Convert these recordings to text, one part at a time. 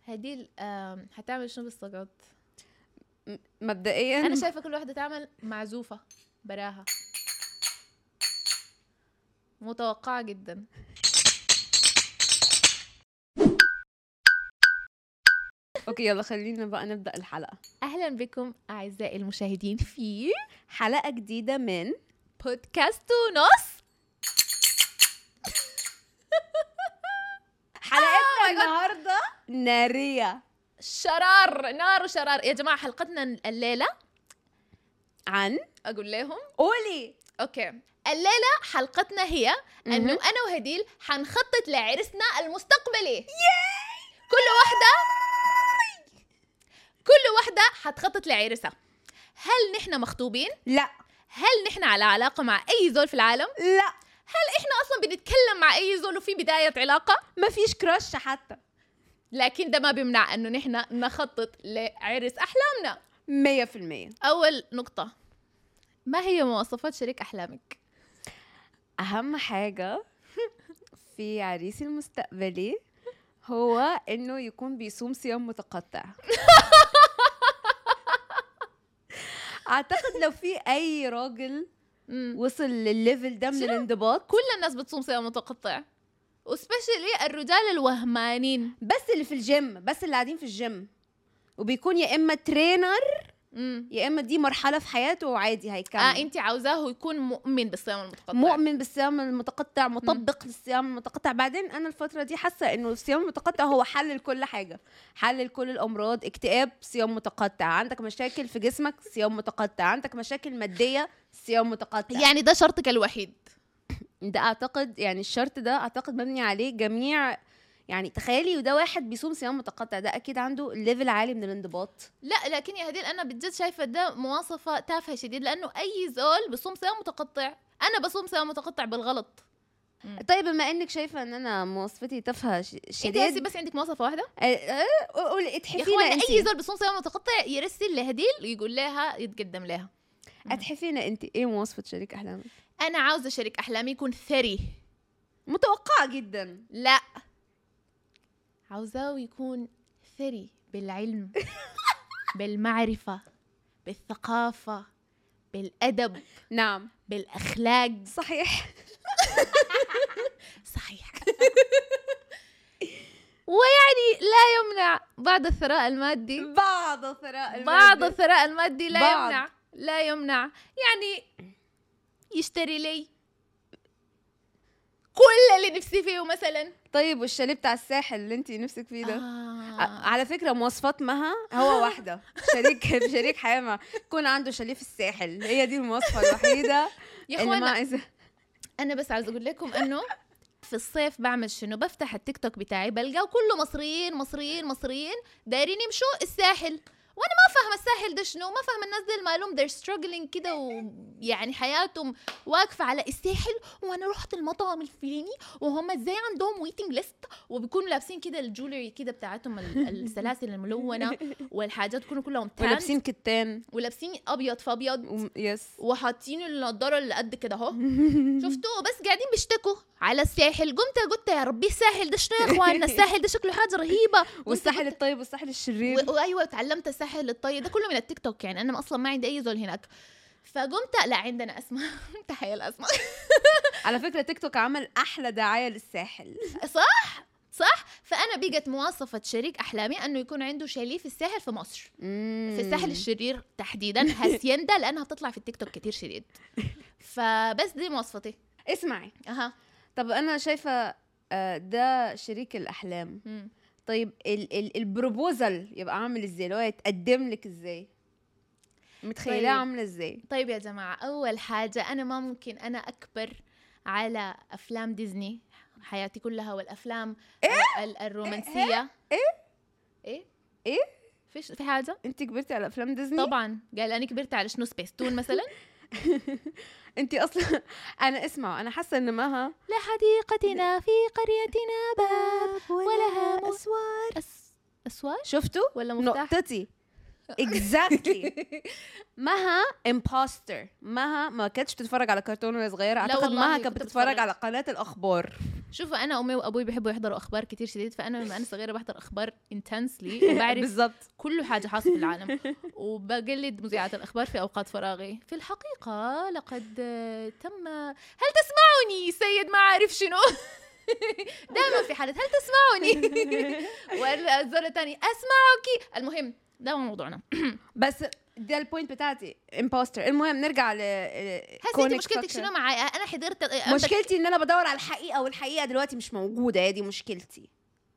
هديل آم، حتعمل شنو بالسقط م- مبدئيا انا شايفه كل واحده تعمل معزوفه براها متوقعه جدا اوكي يلا خلينا بقى نبدا الحلقه اهلا بكم اعزائي المشاهدين في حلقه جديده من بودكاست ونص حلقتنا النهارده ناريه شرار نار وشرار يا جماعه حلقتنا الليله عن اقول لهم قولي اوكي الليله حلقتنا هي انه مهم. انا وهديل حنخطط لعرسنا المستقبلي كل واحده كل واحده حتخطط لعرسها هل نحن مخطوبين لا هل نحن على علاقه مع اي زول في العالم لا هل احنا اصلا بنتكلم مع اي زول وفي بدايه علاقه ما فيش كراش حتى لكن ده ما بيمنع انه نحن نخطط لعرس احلامنا مية في المية اول نقطه ما هي مواصفات شريك احلامك أهم حاجة في عريسي المستقبلي هو إنه يكون بيصوم صيام متقطع أعتقد لو في أي راجل مم. وصل للليفل ده من شنو؟ الانضباط كل الناس بتصوم صيام متقطع وسبيشلي الرجال الوهمانين بس اللي في الجيم بس اللي قاعدين في الجيم وبيكون يا اما ترينر امم يا اما دي مرحله في حياته وعادي هيكمل اه انت عاوزاه يكون مؤمن بالصيام المتقطع مؤمن بالصيام المتقطع مطبق للصيام المتقطع بعدين انا الفتره دي حاسه انه الصيام المتقطع هو حل لكل حاجه حل لكل الامراض اكتئاب صيام متقطع عندك مشاكل في جسمك صيام متقطع عندك مشاكل ماديه صيام متقطع يعني ده شرطك الوحيد ده اعتقد يعني الشرط ده اعتقد مبني عليه جميع يعني تخيلي وده واحد بيصوم صيام متقطع ده اكيد عنده ليفل عالي من الانضباط لا لكن يا هديل انا بجد شايفه ده مواصفه تافهه شديد لانه اي زول بصوم صيام متقطع انا بصوم صيام متقطع بالغلط طيب بما انك شايفه ان انا مواصفتي تافهه ش- انت هسي شديد بس عندك مواصفه واحده آه، آه، قولي يا اتحفينا اخوانا انت اي زول بصوم صيام متقطع يرسل لهديل يقول لها يتقدم لها اتحفينا انت ايه مواصفه شريك احلامك انا عاوزه شريك احلامي يكون ثري متوقعه جدا لا عاوزاه يكون ثري بالعلم بالمعرفة بالثقافة بالأدب نعم بالأخلاق صحيح صحيح ويعني لا يمنع بعض الثراء المادي بعض الثراء بعض المادي. الثراء المادي لا بعض. يمنع لا يمنع يعني يشتري لي كل اللي نفسي فيه مثلا طيب والشاليه بتاع الساحل اللي انت نفسك فيه ده آه. ع- على فكره مواصفات مها هو واحده شريك شريك حياه ما يكون عنده شاليه في الساحل هي دي المواصفه الوحيده يا اللي ما اخوانا عايزه انا بس عاوز اقول لكم انه في الصيف بعمل شنو بفتح التيك توك بتاعي بلقاه كله مصريين مصريين مصريين دايرين يمشوا الساحل وانا ما فاهمه الساحل ده شنو ما فاهمه الناس دي المعلوم they're struggling كده ويعني حياتهم واقفه على الساحل وانا رحت المطعم الفلاني وهم ازاي عندهم ويتنج ليست وبيكونوا لابسين كده الجولري كده بتاعتهم ال- السلاسل الملونه والحاجات تكونوا كلهم تان ولابسين كتان ولابسين ابيض في ابيض وم- يس وحاطين النضاره اللي قد كده اهو شفتوا بس قاعدين بيشتكوا على الساحل قمت قلت يا ربي الساحل ده شنو يا اخواننا الساحل ده شكله حاجه رهيبه قمت والساحل قلت- الطيب والساحل الشرير و- وايوه تعلمت الساحل الطيب ده كله من التيك توك يعني انا اصلا ما عندي اي زول هناك فقمت لا عندنا اسماء تحيه الاسماء على فكره تيك توك عمل احلى دعايه للساحل صح صح فانا بقت مواصفه شريك احلامي انه يكون عنده شاليه في الساحل في مصر في الساحل الشرير تحديدا هاسيندا لانها بتطلع في التيك توك كتير شديد فبس دي مواصفتي اسمعي اها طب انا شايفه آه، ده شريك الاحلام مم. طيب ال ال البروبوزل يبقى عامل ازاي اللي هو يتقدم لك ازاي متخيلاه طيب. عامله ازاي طيب يا جماعة أول حاجة أنا ما ممكن أنا أكبر على أفلام ديزني حياتي كلها والأفلام إيه؟ ال- الرومانسية إيه؟ إيه؟ إيه؟ فيش في حاجة؟ انت كبرتي على افلام ديزني طبعا قال أنا كبرت على شنو سبيستون مثلا انت اصلا انا اسمع انا حاسه ان مها لحديقتنا في قريتنا باب ولها م- اسوار أس... أسوار شفتوا ولا مفتاح؟ نقطتي اكزاكتلي مها امبوستر مها ما كانتش بتتفرج على كرتون وهي صغيره اعتقد والله مها كنت كانت بتفرج. بتتفرج على قناه الاخبار شوفوا انا امي وابوي بيحبوا يحضروا اخبار كتير شديد فانا لما انا صغيره بحضر اخبار انتنسلي وبعرف بالظبط كل حاجه حاصله في العالم وبقلد مذيعات الاخبار في اوقات فراغي في الحقيقه لقد آه، تم هل تسمعني سيد ما عارف شنو دائما في حاله هل تسمعني والزول الثاني اسمعك المهم ده مو موضوعنا بس ده البوينت بتاعتي امبوستر المهم نرجع ل هسه انت مشكلتك شنو معي انا حضرت عندك- مشكلتي ان انا بدور على الحقيقه والحقيقه دلوقتي مش موجوده هي دي مشكلتي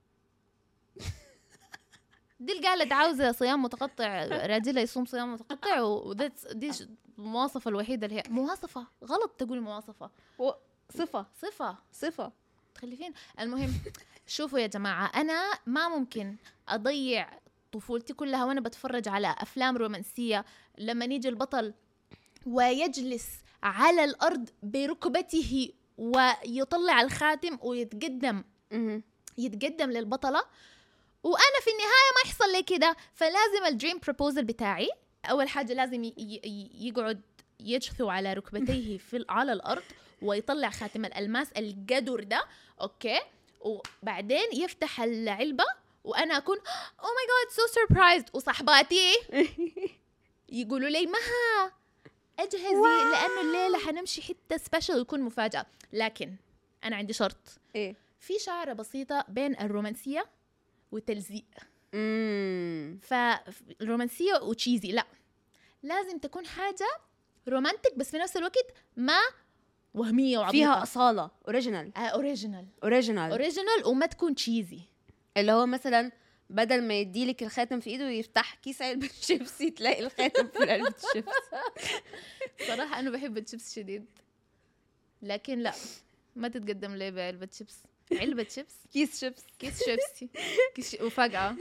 دي اللي قالت عاوزه صيام متقطع راجلها يصوم صيام متقطع ودي دي ش- المواصفه الوحيده اللي هي مواصفه غلط تقول مواصفه و- صفه صفه صفه تخلفين المهم شوفوا يا جماعة أنا ما ممكن أضيع طفولتي كلها وأنا بتفرج على أفلام رومانسية لما يجي البطل ويجلس على الأرض بركبته ويطلع الخاتم ويتقدم مهم. يتقدم للبطلة وأنا في النهاية ما يحصل لي كده فلازم الدريم بروبوزل بتاعي أول حاجة لازم ي- ي- يقعد يجثو على ركبتيه في على الأرض ويطلع خاتم الألماس القدر ده أوكي وبعدين يفتح العلبة وأنا أكون أوه ماي جاد سو سربرايزد وصحباتي يقولوا لي مها اجهزي لانه الليله حنمشي حته سبيشل ويكون مفاجاه لكن انا عندي شرط ايه في شعره بسيطه بين الرومانسيه والتلزيق امم فالرومانسيه وتشيزي لا لازم تكون حاجه رومانتك بس في نفس الوقت ما وهميه وعبيطه فيها اصاله اوريجينال آه اوريجينال اوريجينال اوريجينال وما تكون تشيزي اللي هو مثلا بدل ما يديلك الخاتم في ايده يفتح كيس علبه شيبسي تلاقي الخاتم في علبه الشيبس صراحه انا بحب الشيبس شديد لكن لا ما تتقدم لي بعلبه شيبس علبه شيبس كيس شيبس كيس شيبسي كيس ش... وفجأة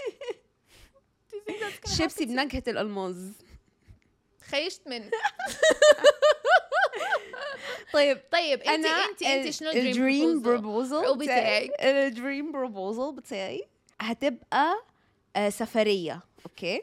شيبسي بنكهه الالماظ خيشت منك طيب طيب انت انا انت انت شنو الدريم دريم بروبوزل بتاعك؟ الدريم بروبوزل بتاعي هتبقى آه، سفريه اوكي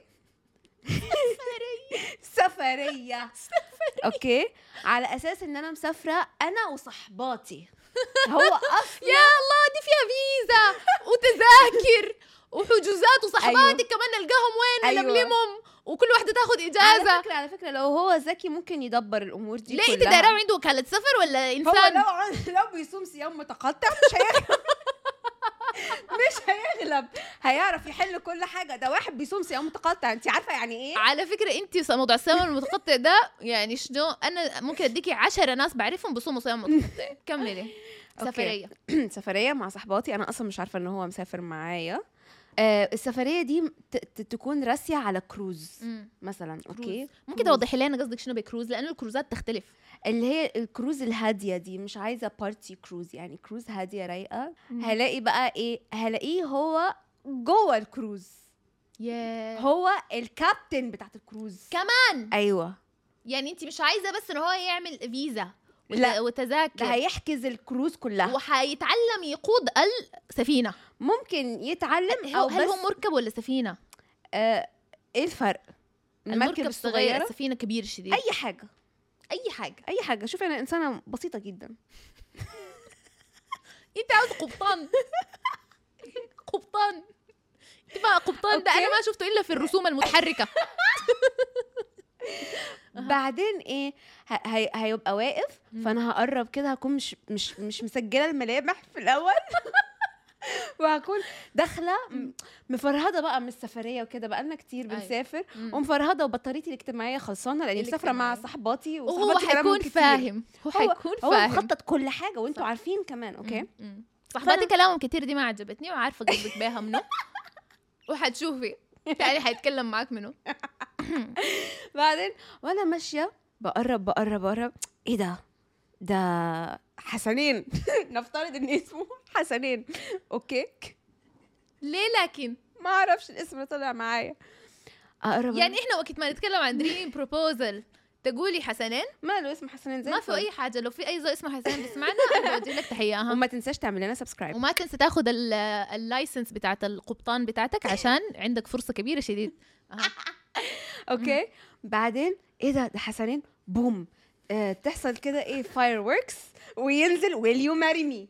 سفريه اوكي على اساس ان انا مسافره انا وصحباتي هو اصلا يا الله دي فيها فيزا وتذاكر وحجوزات وصحباتك كمان نلقاهم وين أيوة. نلملمهم وكل واحدة تاخد على إجازة فكره على فكره لو هو ذكي ممكن يدبر الامور دي ليه انت كلها. دايرة عنده وكالة سفر ولا هو إنسان لو عن- لو بيصوم صيام متقطع مش هيغلب مش هيغلب هيعرف يحل كل حاجه ده واحد بيصوم صيام متقطع انت عارفه يعني ايه على فكرة انت موضوع الصيام المتقطع ده يعني شنو انا ممكن اديكي عشرة ناس بعرفهم بيصوموا صيام متقطع كملي لي أوكي. سفرية سفريه مع صحباتي انا اصلا مش عارفه ان هو مسافر معايا آه السفريه دي ت- ت- تكون راسيه على كروز مم. مثلا اوكي كروز. ممكن كروز. توضحي لنا قصدك شنو بكروز لانه الكروزات تختلف اللي هي الكروز الهاديه دي مش عايزه بارتي كروز يعني كروز هاديه رايقه هلاقي بقى ايه هلاقيه هو جوه الكروز ياه هو الكابتن بتاعت الكروز كمان ايوه يعني انت مش عايزه بس ان هو يعمل فيزا وت- لا. ده وتذاكر هيحجز الكروز كلها وحيتعلم يقود السفينه ممكن يتعلم هو او هل بس هو مركب ولا سفينه آه ايه الفرق المركب الصغير السفينه كبير شديد اي حاجه اي حاجه اي حاجه شوفي انا انسانه بسيطه جدا انت عاوز قبطان قبطان انت بقى قبطان ده أوكي. انا ما شفته الا في الرسوم المتحركه بعدين ايه ه- هي- هيبقى واقف مم. فانا هقرب كده هكون مش مش مش مسجله الملامح في الاول وهكون داخله م- مفرهده بقى من السفريه وكده بقى لنا كتير أيوة. بنسافر مم. ومفرهده وبطاريتي الاجتماعيه خلصانه لاني مسافره مع الاجتماعية. صحباتي وهو وصحباتي كلامهم حيكون كتير. فاهم هو هو حيكون هو فاهم مخطط كل حاجه وانتوا صح. عارفين كمان اوكي مم. مم. صاحباتي كلامهم كتير دي ما عجبتني وعارفه قصدك بيها منو وحتشوفي يعني حيتكلم معاك منو بعدين وانا ماشيه بقرب بقرب بقرب ايه ده ده حسنين نفترض ان اسمه حسنين اوكي ليه لكن ما اعرفش الاسم اللي طلع معايا اقرب يعني احنا وقت ما نتكلم عن دريم بروبوزل تقولي حسنين ماله اسم حسنين زي ما في الفل. اي حاجه لو في اي زول اسمه حسين بيسمعنا انا بوجه لك تحيه اها وما تنساش تعمل لنا سبسكرايب وما تنسى تاخذ اللايسنس بتاعت القبطان بتاعتك عشان عندك فرصه كبيره شديد أها. اوكي بعدين ايه ده ده حسنين بوم آه تحصل كده ايه فاير وركس وينزل ويل يو ماري مي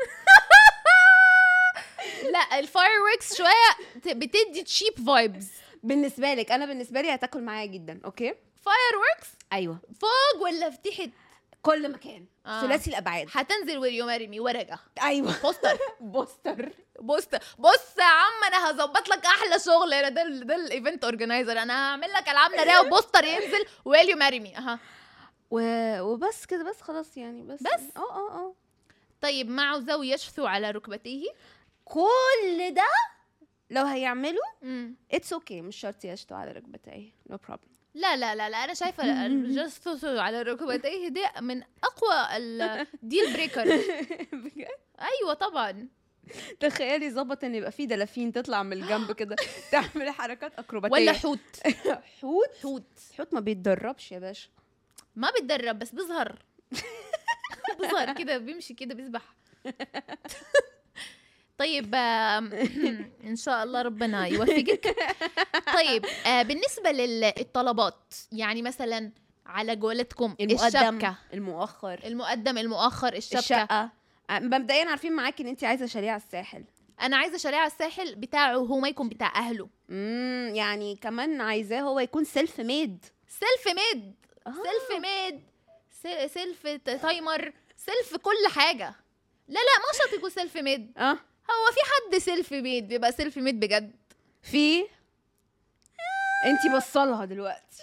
لا الفاير وركس شويه ت- بتدي تشيب فايبز بالنسبه لك انا بالنسبه لي هتاكل معايا جدا اوكي فاير وركس ايوه فوق ولا في تحت كل مكان آه. ثلاثي الابعاد حتنزل ويل يو ماري مي ورقه ايوه بوستر بوستر بص بص يا عم انا هظبط لك احلى شغل انا ده ال- ده الايفنت اورجنايزر انا هعمل لك العاب ناريه وبوستر ينزل ويل يو ماري مي اها و... وبس كده بس خلاص يعني بس بس؟ اه اه اه طيب معه زوج يشثو على ركبتيه كل ده لو هيعملوا مم. اتس اوكي مش شرط يشتوا على ركبتيه نو بروبلم لا لا لا لا انا شايفه الجثث على ركبتيه دي من اقوى الديل بريكر ايوه طبعا تخيلي ظبط ان يبقى في دلافين تطلع من الجنب كده تعمل حركات اكروباتيه ولا حوت حوت حوت حوت ما بيتدربش يا باشا ما بيتدرب بس بيظهر بيظهر كده بيمشي كده بيسبح طيب آم، ان شاء الله ربنا يوفقك طيب آه، بالنسبه للطلبات يعني مثلا على قولتكم المقدم الشبكه المؤخر المقدم المؤخر الشبكه الشقه آه، مبدئيا عارفين معاكي ان انت عايزه شاليه على الساحل انا عايزه شارع على الساحل بتاعه هو ما يكون بتاع اهله امم يعني كمان عايزاه هو يكون سيلف ميد سيلف ميد سيلف ميد سي- سيلف ت- تايمر سيلف كل حاجه لا لا ما شرط يكون سيلف ميد اه هو في حد سيلف ميد بيبقى سيلف ميد بجد في انت بصلها دلوقتي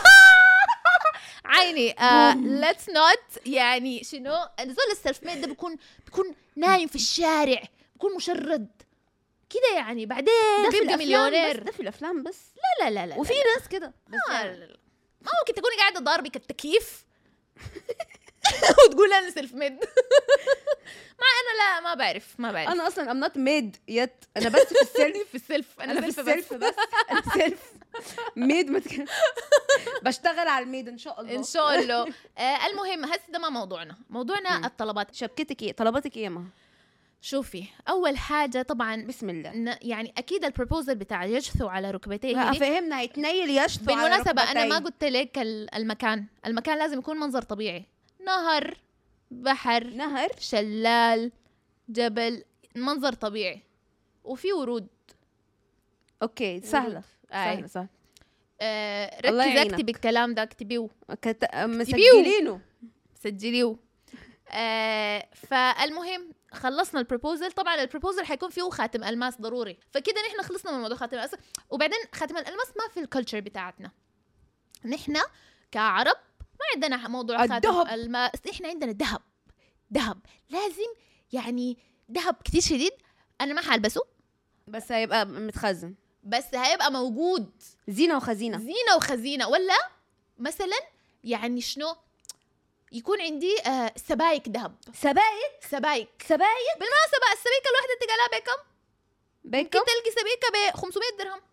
عيني ليتس نوت يعني شنو نزول السيلف ميد ده بيكون بيكون نايم في الشارع بيكون مشرد كده يعني بعدين ده في بيبقى الافلام مليونير بس ده في الافلام بس لا لا لا لا وفي ناس كده بس لا يعني. لا لا. ما ممكن تكوني قاعده ضاربك التكييف وتقول انا سيلف ميد ما انا لا ما بعرف ما بعرف انا اصلا ام نوت ميد يت انا بس في السيلف في السيلف انا في سيلف السيلف بس انا سيلف ميد ما تك- بشتغل على الميد ان شاء الله ان شاء الله آه المهم هسه ده ما موضوعنا موضوعنا مم. الطلبات شبكتك ايه طلباتك ايه يا مها شوفي اول حاجه طبعا بسم الله ن- يعني اكيد البروبوزل بتاع يجثو على ركبتيه دي فهمنا هيتنيل يشطو على بالمناسبه انا ما ركبتيه. قلت لك ال- المكان المكان لازم يكون منظر طبيعي نهر بحر نهر شلال جبل منظر طبيعي وفي ورود اوكي سهله ورود. سهله آي. سهله آه الله ركزي يعينك. اكتبي الكلام ده اكتبيه كت... مسجلينه سجليه آه فالمهم خلصنا البروبوزل طبعا البروبوزل حيكون فيه خاتم الماس ضروري فكده نحن خلصنا من موضوع خاتم الالماس وبعدين خاتم الالماس ما في الكلتشر بتاعتنا نحن كعرب ما عندنا موضوع خاتم الدهب. الماس احنا عندنا ذهب ذهب لازم يعني ذهب كتير شديد انا ما حلبسه بس هيبقى متخزن بس هيبقى موجود زينه وخزينه زينه وخزينه ولا مثلا يعني شنو يكون عندي آه سبايك ذهب سبايك سبايك سبايك بالمناسبة السبيكة الواحدة تلقى بكم؟ بيكم ممكن تلقي سبيكة ب 500 درهم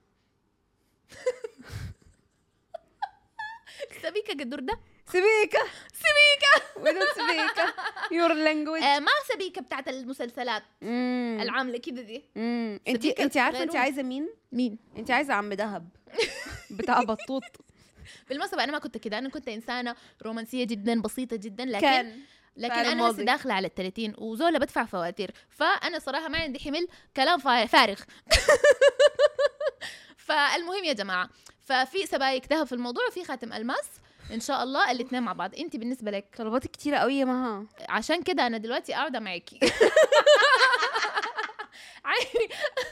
سبيكة قدر ده سبيكه سبيكة ولد سبيكه يور لانجويج آه ما سبيكة بتاعت المسلسلات العاملة كده دي انت سبيكة انت عارفه انت غيرهم. عايزه مين مين؟ انت عايزه عم دهب بتاع بطوط بالمناسبة أنا ما كنت كده أنا كنت إنسانة رومانسية جدا بسيطة جدا لكن كان لكن فعلا أنا ماضي. هسه داخلة على الثلاثين وزولة بدفع فواتير فأنا صراحة ما عندي حمل كلام فا- فارغ فالمهم يا جماعة ففي سبايك ذهب في الموضوع وفي خاتم ألماس إن شاء الله الاثنين مع بعض أنت بالنسبة لك طلباتك كتيره قوي يا مها عشان كده انا دلوقتي قاعده معاكي عيني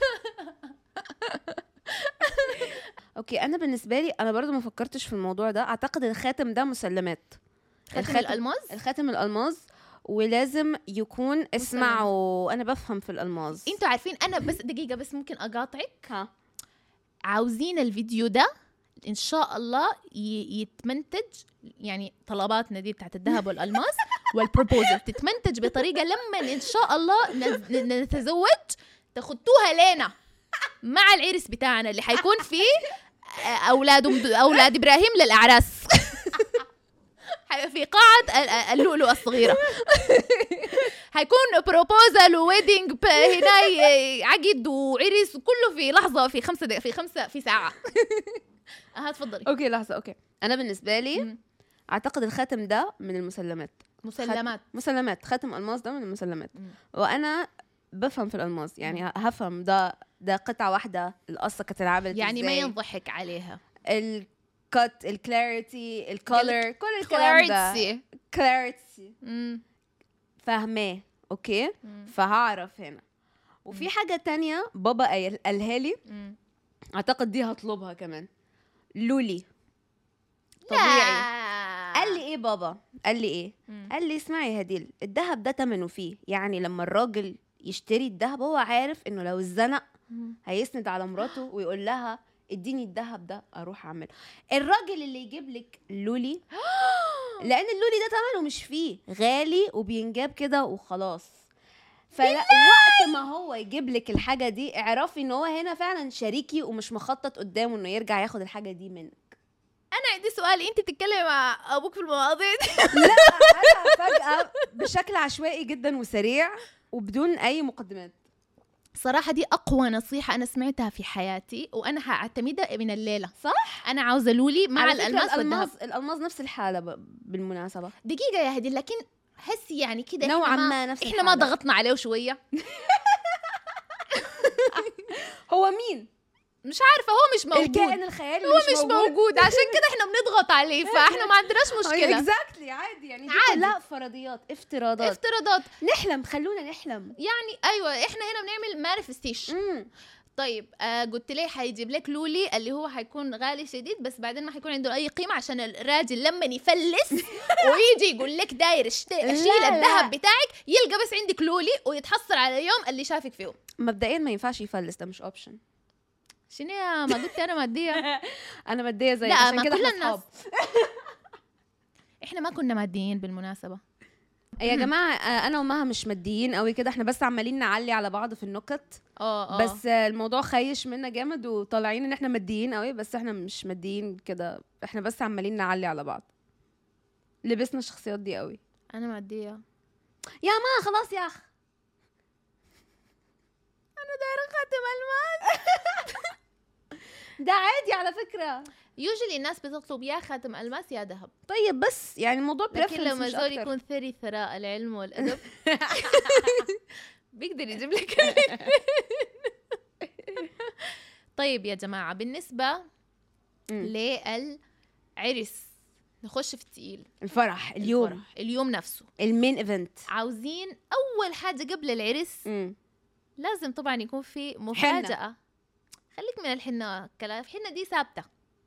اوكي انا بالنسبه لي انا برضو ما فكرتش في الموضوع ده اعتقد الخاتم ده مسلمات خاتم الخاتم- الالماس الخاتم الالماز ولازم يكون اسمعوا انا بفهم في الالماز انتوا عارفين انا بس دقيقه بس ممكن اقاطعك ها عاوزين الفيديو ده ان شاء الله ي- يتمنتج يعني طلباتنا دي بتاعت الذهب والالماس والبروبوزل تتمنتج بطريقه لما ان شاء الله نز- ن- نتزوج تاخدوها لينا مع العرس بتاعنا اللي حيكون فيه آه، اولاد أم- اولاد ابراهيم للاعراس حي- في قاعة ال- ال- اللؤلؤة الصغيرة حيكون بروبوزل وويدنج هنا ي- عقد وعرس وكله في لحظة في خمسة دقيقة في خمسة في ساعة اه تفضلي اوكي لحظه اوكي انا بالنسبه لي مم. اعتقد الخاتم ده من المسلمات مسلمات مسلمات خاتم الماس ده من المسلمات مم. وانا بفهم في الالماس يعني هفهم ده ده قطعه واحده القصه كانت اتعملت يعني ما إزاي. ينضحك عليها الكت الكلاريتي الكولر كل الكلام ده كلاريتي كلاريتي مم. فاهماه اوكي مم. فهعرف هنا وفي حاجه تانية بابا قايل- قالها لي مم. اعتقد دي هطلبها كمان لولي طبيعي لا. قال لي ايه بابا قال لي ايه مم. قال لي اسمعي يا هديل الذهب ده تمنه فيه يعني لما الراجل يشتري الذهب هو عارف انه لو اتزنق مم. هيسند على مراته ويقول لها اديني الذهب ده اروح اعمله الراجل اللي يجيب لك لولي لان اللولي ده ثمنه مش فيه غالي وبينجاب كده وخلاص فلا وقت ما هو يجيب لك الحاجه دي اعرفي ان هو هنا فعلا شريكي ومش مخطط قدامه انه يرجع ياخد الحاجه دي منك انا عندي سؤال انت بتتكلمي مع ابوك في المواضيع دي لا انا فجاه بشكل عشوائي جدا وسريع وبدون اي مقدمات صراحة دي أقوى نصيحة أنا سمعتها في حياتي وأنا هعتمدها من الليلة صح أنا عاوزة لولي مع على فكرة الألماس والذهب الالماس الالماس نفس الحاله ب- بالمناسبه دقيقة يا هدي لكن حسي يعني كده نوعا إحنا ما نفس إحنا ما الحالة. ضغطنا عليه شوية هو مين مش عارفة هو مش موجود الكائن الخيالي هو مش موجود عشان كده احنا بنضغط عليه فاحنا ما عندناش مشكلة اكزاكتلي عادي يعني دي عادي. كلها فرضيات افتراضات افتراضات نحلم خلونا نحلم يعني ايوه احنا هنا بنعمل مانيفستيشن امم طيب آه قلت ليه حيجيب لك لولي اللي هو حيكون غالي شديد بس بعدين ما حيكون عنده اي قيمه عشان الراجل لما يفلس ويجي يقول لك داير اشت- اشيل لا. الذهب بتاعك يلقى بس عندك لولي ويتحصل على اليوم اللي شافك فيه مبدئيا ما ينفعش يفلس ده مش اوبشن شنو يا ما قلت انا ماديه انا ماديه زيك لا عشان ما كده كل احنا الناس صحاب احنا ما كنا ماديين بالمناسبه يا جماعه آه، انا ومها مش ماديين قوي كده احنا بس عمالين نعلي على بعض في النكت اه اه بس آه، الموضوع خيش منا جامد وطالعين ان احنا ماديين قوي بس احنا مش ماديين كده احنا بس عمالين نعلي على بعض لبسنا الشخصيات دي قوي انا ماديه يا ما خلاص يا اخ انا دايره خاتم الماس ده عادي على فكره يوجولي الناس بتطلب يا خاتم الماس يا ذهب طيب بس يعني الموضوع لكن preference لما مش زول أكتر. يكون ثري ثراء العلم والادب بيقدر يجيب لك طيب يا جماعه بالنسبه مم. للعرس نخش في التقيل الفرح اليوم الفرح. اليوم نفسه المين ايفنت عاوزين اول حاجه قبل العرس لازم طبعا يكون في مفاجاه خليك من الحنه كلام الحنه دي ثابته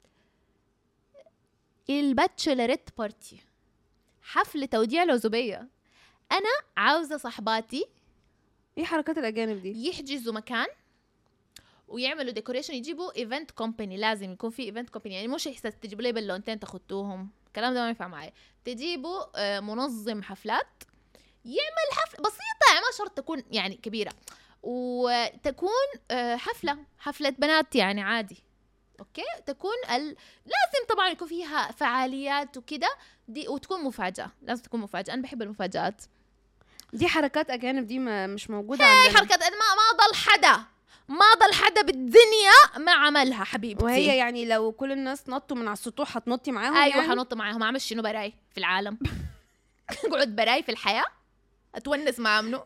الباتشولريت بارتي حفل توديع العزوبيه انا عاوزه صحباتي ايه حركات الاجانب دي يحجزوا مكان ويعملوا ديكوريشن يجيبوا ايفنت كومباني لازم يكون في ايفنت كومباني يعني مش احساس تجيبوا لي بالونتين تاخدوهم الكلام ده ما ينفع معي تجيبوا آه، منظم حفلات يعمل حفله بسيطه يعني ما شرط تكون يعني كبيره وتكون آه، حفله حفله بنات يعني عادي اوكي تكون ال... لازم طبعا يكون فيها فعاليات وكده دي وتكون مفاجاه لازم تكون مفاجاه انا بحب المفاجات دي حركات اجانب دي ما مش موجوده هاي عندنا حركات أنا ما ما ضل حدا ما ضل حدا بالدنيا ما عملها حبيبتي وهي يعني لو كل الناس نطوا من على السطوح هتنطي معاهم ايوه يعني؟ حنط معاهم اعمل شنو براي في العالم اقعد براي في الحياه اتونس مع منو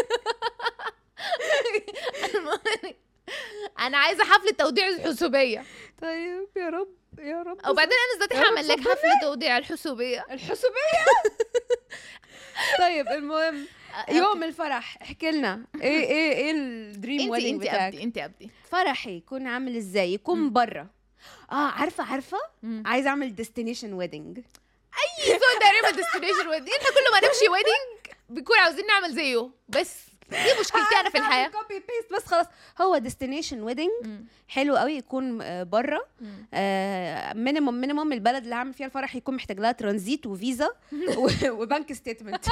المهم، انا عايزه حفله توديع الحسوبيه طيب يا رب يا رب وبعدين انا ذاتي يا رب حاعمل لك صبرني. حفله توديع الحسوبيه الحسوبيه طيب المهم يوم الفرح احكي لنا ايه ايه ايه الدريم انت ويدنج انت بتاعك ابدي انت ابدي فرحي يكون عامل ازاي يكون مم. برا اه عارفه عارفه مم. عايزه اعمل ديستنيشن ويدنج سو دايرين ديستنيشن ويدنج احنا كل ما نمشي ويدنج بيكون عاوزين نعمل زيه بس دي مشكلتي انا في الحياه كوبي بيست بس خلاص هو ديستنيشن ويدنج مم. حلو قوي يكون آه، برا مم. مينيموم مينيموم البلد اللي هعمل فيها الفرح يكون محتاج لها ترانزيت وفيزا و- وبنك ستيتمنت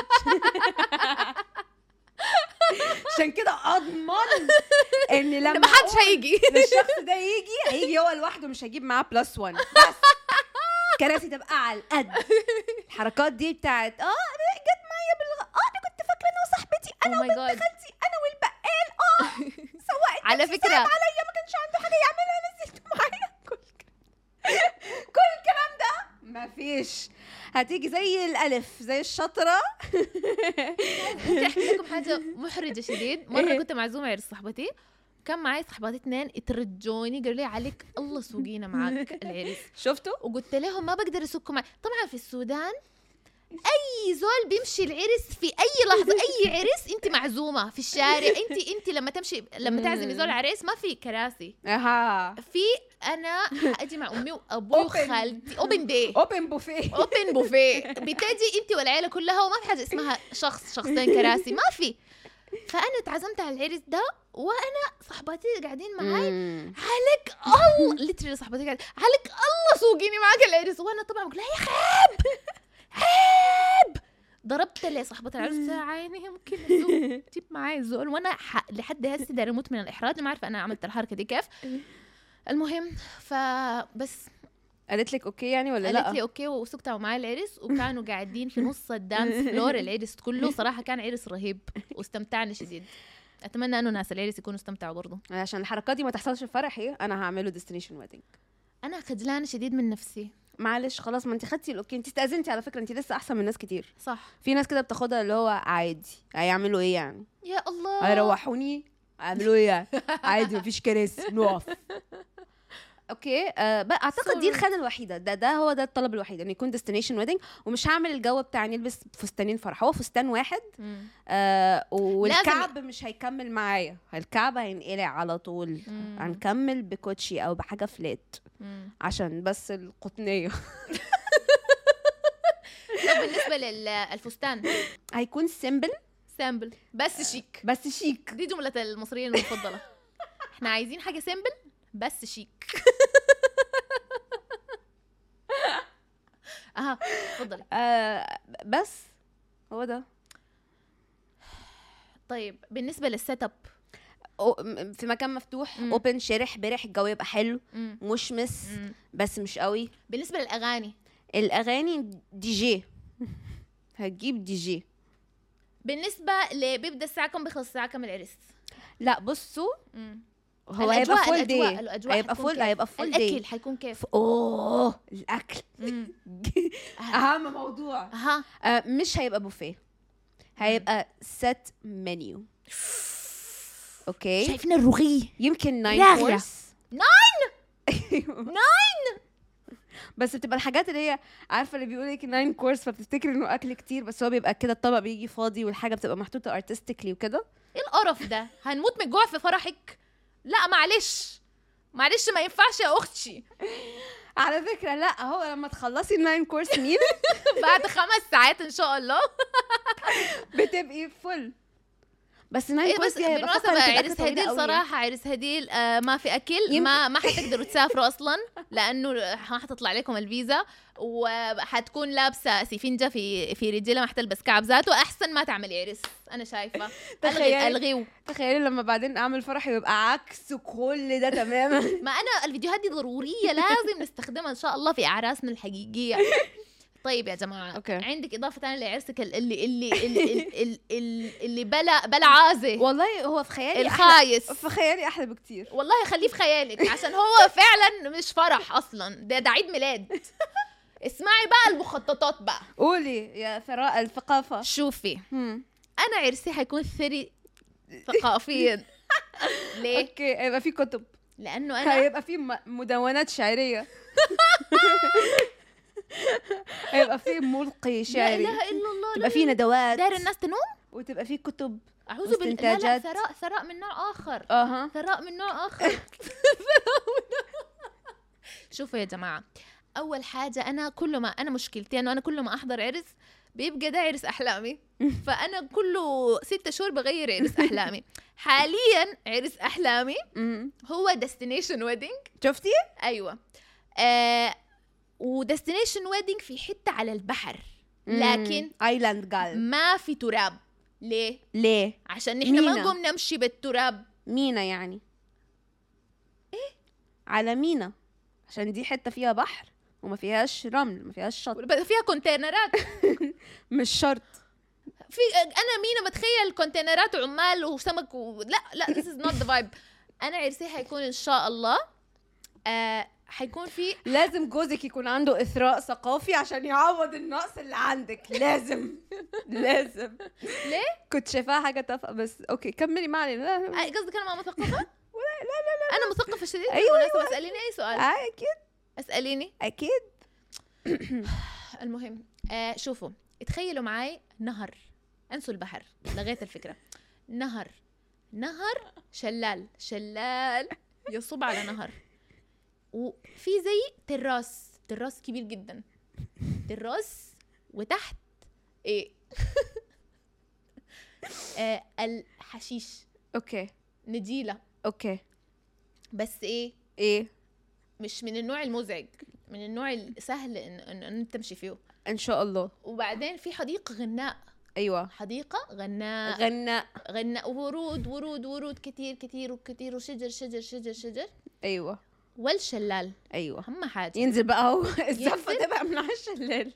عشان كده اضمن ان لما ما حدش أقول هيجي إن الشخص ده يجي هيجي هو لوحده مش هيجيب معاه بلس 1 بس كراسي تبقى على القد الحركات دي بتاعت اه أنا جت معايا بالغ... اه انا كنت فاكره انا وصاحبتي انا Oh my وبنت God. خالتي انا والبقال اه سواق على التاكسي فكرة- صعب عليا ما كانش عنده حاجه يعملها نزلته معايا كل الجيش هتيجي زي الالف زي الشطره ممكن احكي لكم حاجه محرجه شديد مره إيه؟ كنت معزومه عند صاحبتي كان معي صحباتي اثنين يترجوني قالوا لي عليك الله سوقينا معك العرس شفتوا وقلت لهم ما بقدر اسكوا معي طبعا في السودان اي زول بيمشي العرس في اي لحظه اي عرس انت معزومه في الشارع انت انت لما تمشي لما تعزمي زول عريس ما في كراسي اها في انا حاجي مع امي وابوي Open. وخالتي اوبن داي اوبن بوفيه اوبن بوفيه بتجي انت والعيله كلها وما في حاجه اسمها شخص شخصين كراسي ما في فانا اتعزمت على العرس ده وانا صحباتي قاعدين معاي عليك الله ليترلي صاحبتي قاعده عليك الله سوقيني معاك العرس وانا طبعا بقول لها يا خيب عيب ضربت لي صاحبة العرس عيني ممكن الزول جيب معاي الزول وانا ح... لحد هسه داير اموت من الاحراج ما عارفه انا عملت الحركه دي كيف المهم فبس قالت لك اوكي يعني ولا قالت لا لي اوكي وسكتوا معاي العرس وكانوا قاعدين في نص الدانس فلور العرس كله صراحه كان عرس رهيب واستمتعنا شديد اتمنى انه ناس العرس يكونوا استمتعوا برضو عشان الحركات دي ما تحصلش في فرحي انا هعمله ديستنيشن ويدنج انا خجلانه شديد من نفسي معلش خلاص ما انت خدتي الاوكي انت استاذنتي على فكره انت لسه احسن من ناس كتير صح في ناس كده بتاخدها اللي هو عادي هيعملوا ايه يعني يا الله هيروحوني هيعملوا ايه يعني عادي مفيش كراسي نقف اوكي آه بقى اعتقد دي Sorry. الخانه الوحيده ده ده هو ده الطلب الوحيد ان يكون ديستنيشن ويدنج ومش هعمل الجو بتاع نلبس فستانين فرح هو فستان واحد مم. آه والكعب مش هيكمل معايا الكعب هينقلع على طول مم. هنكمل بكوتشي او بحاجه فلات مم. عشان بس القطنيه طب بالنسبه للفستان هيكون سيمبل سامبل بس شيك بس شيك دي جمله المصريين المفضله احنا عايزين حاجه سامبل بس شيك اها اتفضلي آه بس هو ده طيب بالنسبه للسيت اب أو- م- في مكان مفتوح مم. اوبن شرح برح الجو يبقى حلو مم. مشمس مم. بس مش قوي بالنسبه للاغاني الاغاني دي جي هتجيب دي جي بالنسبه ل بيبدا الساعه كم بيخلص الساعه كم العرس لا بصوا مم. هو هيبقى الأجواء- فول الأجواء- داي الأجواء هيبقى حتكون فول كيف؟ هيبقى فول داي الاكل حيكون كيف اوه الاكل مم. اهم موضوع اها آه مش هيبقى بوفيه هيبقى سيت منيو اوكي شايفين الرغي يمكن ناين راغية. كورس ناين ناين بس بتبقى الحاجات اللي هي عارفه اللي بيقول لك ناين كورس فبتفتكري انه اكل كتير بس هو بيبقى كده الطبق بيجي فاضي والحاجه بتبقى محطوطه ارتستيكلي وكده ايه القرف ده هنموت من الجوع في فرحك لا معلش معلش ما ينفعش يا اختي على فكره لا هو لما تخلصي الناين كورس ميل بعد خمس ساعات ان شاء الله بتبقي فل بس ناين ايه كورس بس دي هيبقى بالمناسبة فقرة الأكل عرس طويلة هديل قوي. صراحة عرس هديل آه ما في أكل يمكن- ما ما حتقدروا تسافروا أصلا لأنه ما حتطلع لكم الفيزا وحتكون لابسة سفنجة في في رجلها ما حتلبس كعب ذاته أحسن ما تعملي عرس أنا شايفة ألغي تخيلي. ألغيو تخيلي لما بعدين اعمل فرح ويبقى عكس كل ده تماما ما أنا الفيديوهات دي ضرورية لازم نستخدمها إن شاء الله في أعراسنا الحقيقية طيب يا جماعة أوكي. عندك إضافة ثانية لعرسك اللي اللي اللي اللي, اللي, اللي, اللي بلا بلا عازة والله هو في خيالي احلى الخايس في خيالي احلى بكتير والله خليه في خيالك عشان هو فعلا مش فرح اصلا ده ده عيد ميلاد اسمعي بقى المخططات بقى قولي يا ثراء الثقافه شوفي هم. انا عرسي حيكون ثري ثقافيا ليه اوكي هيبقى في كتب لانه انا هيبقى في م- مدونات شعريه هيبقى في ملقي لا شعري اله الا الله تبقى في ندوات داير الناس تنوم وتبقى في كتب اعوذ بالله لا لا واستنتاجات. ثراء ثراء من نوع اخر اها ثراء من نوع اخر شوفوا يا جماعه اول حاجه انا كل ما انا مشكلتي انه انا كل ما احضر عرس بيبقى ده عرس احلامي فانا كل ستة شهور بغير عرس احلامي حاليا عرس احلامي أمم. هو ديستنيشن ويدنج شفتي ايوه آه وديستنيشن ويدنج في حته على البحر لكن ايلاند جال ما في تراب ليه ليه عشان نحن ما مينا. نقوم نمشي بالتراب مينا يعني ايه على مينا عشان دي حته فيها بحر وما فيهاش رمل ما فيهاش شط بقى فيها كونتينرات مش شرط في انا مينا بتخيل كونتينرات وعمال وسمك و... لا لا this is not the vibe انا عرسي حيكون ان شاء الله آه حيكون في لازم جوزك يكون عنده اثراء ثقافي عشان يعوض النقص اللي عندك لازم لازم ليه؟ كنت شايفاها حاجه تافهه بس اوكي كملي ما علينا لا لا آه، قصدك انا ما مثقفه؟ لا لا لا انا مثقفه شديد أيوة، بالمناسبة، اساليني اي سؤال آه، اكيد اساليني اكيد المهم آه شوفوا تخيلوا معي نهر انسوا البحر لغيت الفكره نهر نهر شلال شلال يصب على نهر وفي زي تراس تراس كبير جدا تراس وتحت ايه آه الحشيش اوكي نجيله اوكي بس ايه ايه مش من النوع المزعج من النوع السهل ان, إن, إن انت تمشي فيه ان شاء الله وبعدين في حديقه غناء ايوه حديقة غناء غناء غناء ورود ورود ورود كتير كتير وكتير وشجر شجر شجر شجر ايوه والشلال ايوه أهم حاجة ينزل بقى هو الزفه ينزل؟ تبقى من على الشلال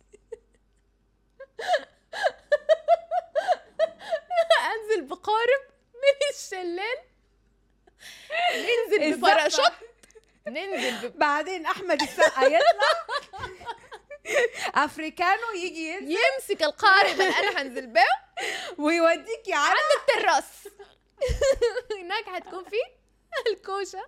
أنزل بقارب من الشلال ننزل الزفة. بباراشوت ننزل ب... بعدين احمد السقا يطلع افريكانو يجي ينزل يمسك القارب اللي أنا حنزل به ويوديكي على التراس هناك حتكون في الكوشة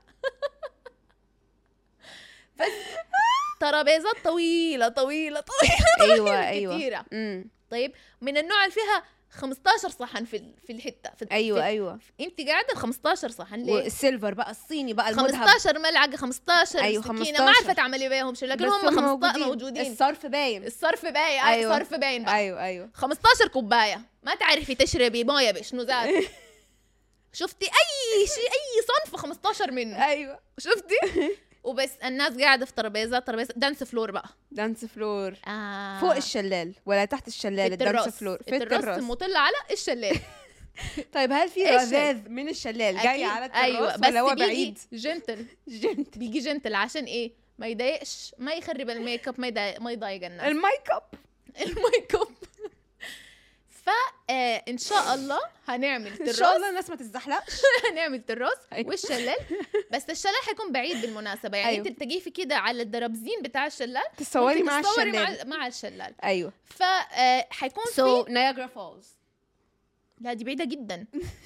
بس ترابيزات طويلة طويلة طويلة ايوه ايوه كتيرة امم طيب من النوع اللي فيها 15 صحن في ال- في الحته في ايوه في ايوه انت قاعده 15 صحن ليه؟ والسيلفر بقى الصيني بقى المذهب 15 ملعقه 15 أيوة، سكينه 15. ما عارفه تعملي بيهم شو لكن بس هم 15 موجودين الصرف باين الصرف باين أيوة. ايوه الصرف باين بقى ايوه ايوه 15 كوبايه ما تعرفي تشربي مويه بشنو زاد شفتي اي شيء اي صنف 15 منه ايوه شفتي وبس الناس قاعده في ترابيزات ترابيزه دانس فلور بقى دانس فلور آه. فوق الشلال ولا تحت الشلال الدانس التراس فلور في التراس التراس المطل على الشلال طيب هل في إيش رذاذ من الشلال جاي أكيد. على التراس ايوه بس ولا هو بيجي بعيد جنتل جنت بيجي جنتل عشان ايه ما يضايقش ما يخرب الميك اب ما يضايق ما يضايق الناس الميك اب الميك اب فا آه ان شاء الله هنعمل ان شاء تراس الله الناس ما تتزحلقش هنعمل تراس أيوة. والشلال بس الشلال حيكون بعيد بالمناسبه يعني أيوة. انت تلاقيه في كده على الدرابزين بتاع الشلال تصوري ممكن مع تصوري الشلال مع, مع الشلال ايوه فا آه حيكون سو في نياجرا فولز لا دي بعيده جدا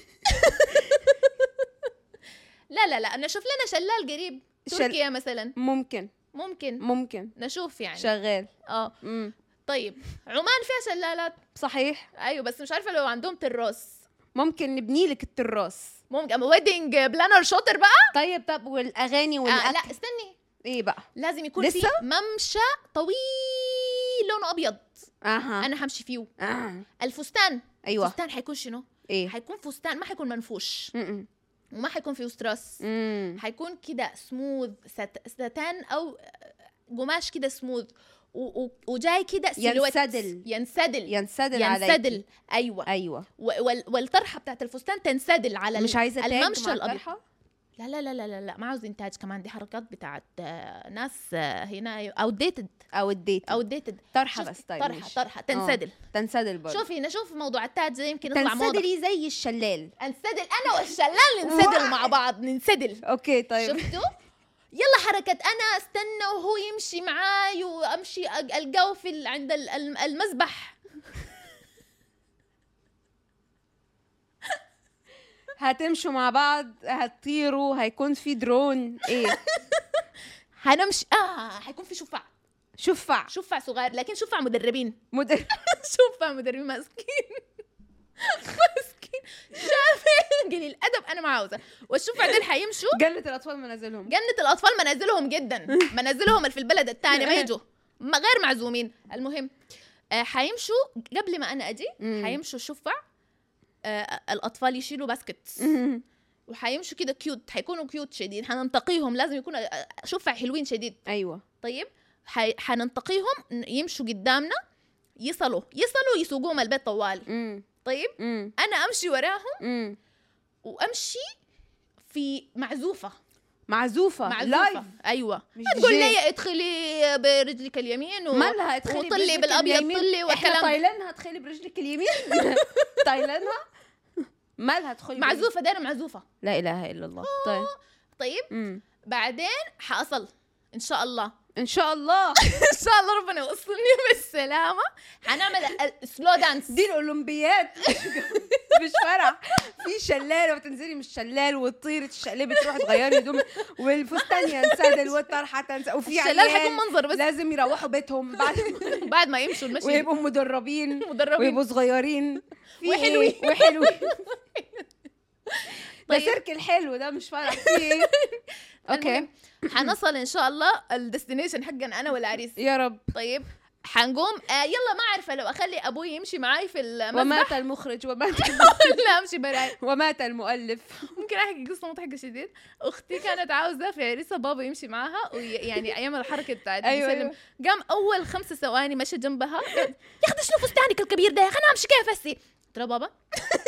لا لا لا نشوف لنا شلال قريب شل- تركيا مثلا ممكن ممكن ممكن نشوف يعني شغال اه امم طيب عمان فيها شلالات صحيح ايوه بس مش عارفه لو عندهم تراس ممكن نبني لك التراس ممكن ويدنج بلانر شاطر بقى طيب طب والاغاني آه والاكل لا استني ايه بقى لازم يكون في لسه؟ ممشى طويل لونه ابيض اها انا همشي فيه آه. الفستان ايوه الفستان حيكون شنو ايه حيكون فستان ما حيكون منفوش م-م. وما حيكون فيه ستراس مم. حيكون كده سموث ست... ستان او قماش كده سموث و... و... وجاي كده سيلويت ينسدل. ينسدل ينسدل عليك ينسدل ايوه ايوه و... وال... والطرحه بتاعت الفستان تنسدل على مش عايزه تاج الممشى مع الابيض الطرحة؟ لا لا لا لا لا, لا ما عاوز انتاج كمان دي حركات بتاعت آه، ناس آه، هنا او ديتد او الديت او ديتد طرحه بس طيب طرحه ماشي. طرحه تنسدل تنسدل برضه شوفي نشوف موضوع التاج زي يمكن يطلع موضه تنسدلي زي الشلال انسدل انا والشلال ننسدل واحد. مع بعض ننسدل اوكي طيب شفتوا يلا حركة أنا استنى وهو يمشي معاي وأمشي أج- ألقاه في ال- عند ال- الم- المذبح هتمشوا مع بعض هتطيروا هيكون في درون ايه هنمشي آه حيكون في شفع شفع شفع صغير لكن شفع مدربين مدر... شفع مدربين ماسكين ماسكين شايفين قليل الأدب أنا ما عاوزة والشفع دول حيمشوا جنة الأطفال منازلهم جنة الأطفال منازلهم جدا منازلهم اللي في البلد الثاني ما يجوا ما غير معزومين المهم آه حيمشوا قبل ما أنا أجي مم. حيمشوا شفع آه الأطفال يشيلوا باسكت مم. وحيمشوا كده كيوت حيكونوا كيوت شديد حننتقيهم لازم يكونوا آه، شفع حلوين شديد ايوه طيب حي... حننتقيهم ن- يمشوا قدامنا يصلوا يصلوا يسوقوهم البيت طوالي مم. طيب مم. انا امشي وراهم مم. وامشي في معزوفه معزوفة معزوفه لايف ايوه مش تقول دي جي. لي ادخلي برجلك اليمين و... مالها ادخلي وطلي برجلك بالابيض اليمين. طلي احنا والكلام ده. طايلينها ادخلي برجلك اليمين طايلينها مالها ادخلي معزوفه دايره معزوفه لا اله الا الله طيب طيب مم. بعدين حاصل ان شاء الله ان شاء الله ان شاء الله ربنا يوصلني بالسلامه حنعمل سلو دانس دي الاولمبياد مش فرح في شلال وتنزلي من الشلال وتطيري تشقلبي تروحي تغيري هدوم والفستان ينسدل والطرحه تنسدل وفي الشلال حيكون عيال منظر بس لازم يروحوا بيتهم بعد بعد ما يمشوا المشي ويبقوا مدربين مدربين ويبقوا صغيرين في وحلوين. إيه؟ وحلوين ده طيب. سيرك الحلو ده مش فرح في ايه اوكي المهم، حنصل ان شاء الله الديستنيشن حقنا انا والعريس يا رب طيب حنقوم آه يلا ما عارفه لو اخلي ابوي يمشي معاي في المسبح ومات المخرج ومات لا امشي براي ومات المؤلف ممكن احكي قصه مضحكه شديد اختي كانت عاوزه في عريسها بابا يمشي معاها ويعني ايام الحركه بتاعت أيوة، يسلم أيوة. قام اول خمس ثواني مشى جنبها قال، يا اخي شنو فستانك الكبير ده يا اخي انا امشي كيف هسي قلت لها بابا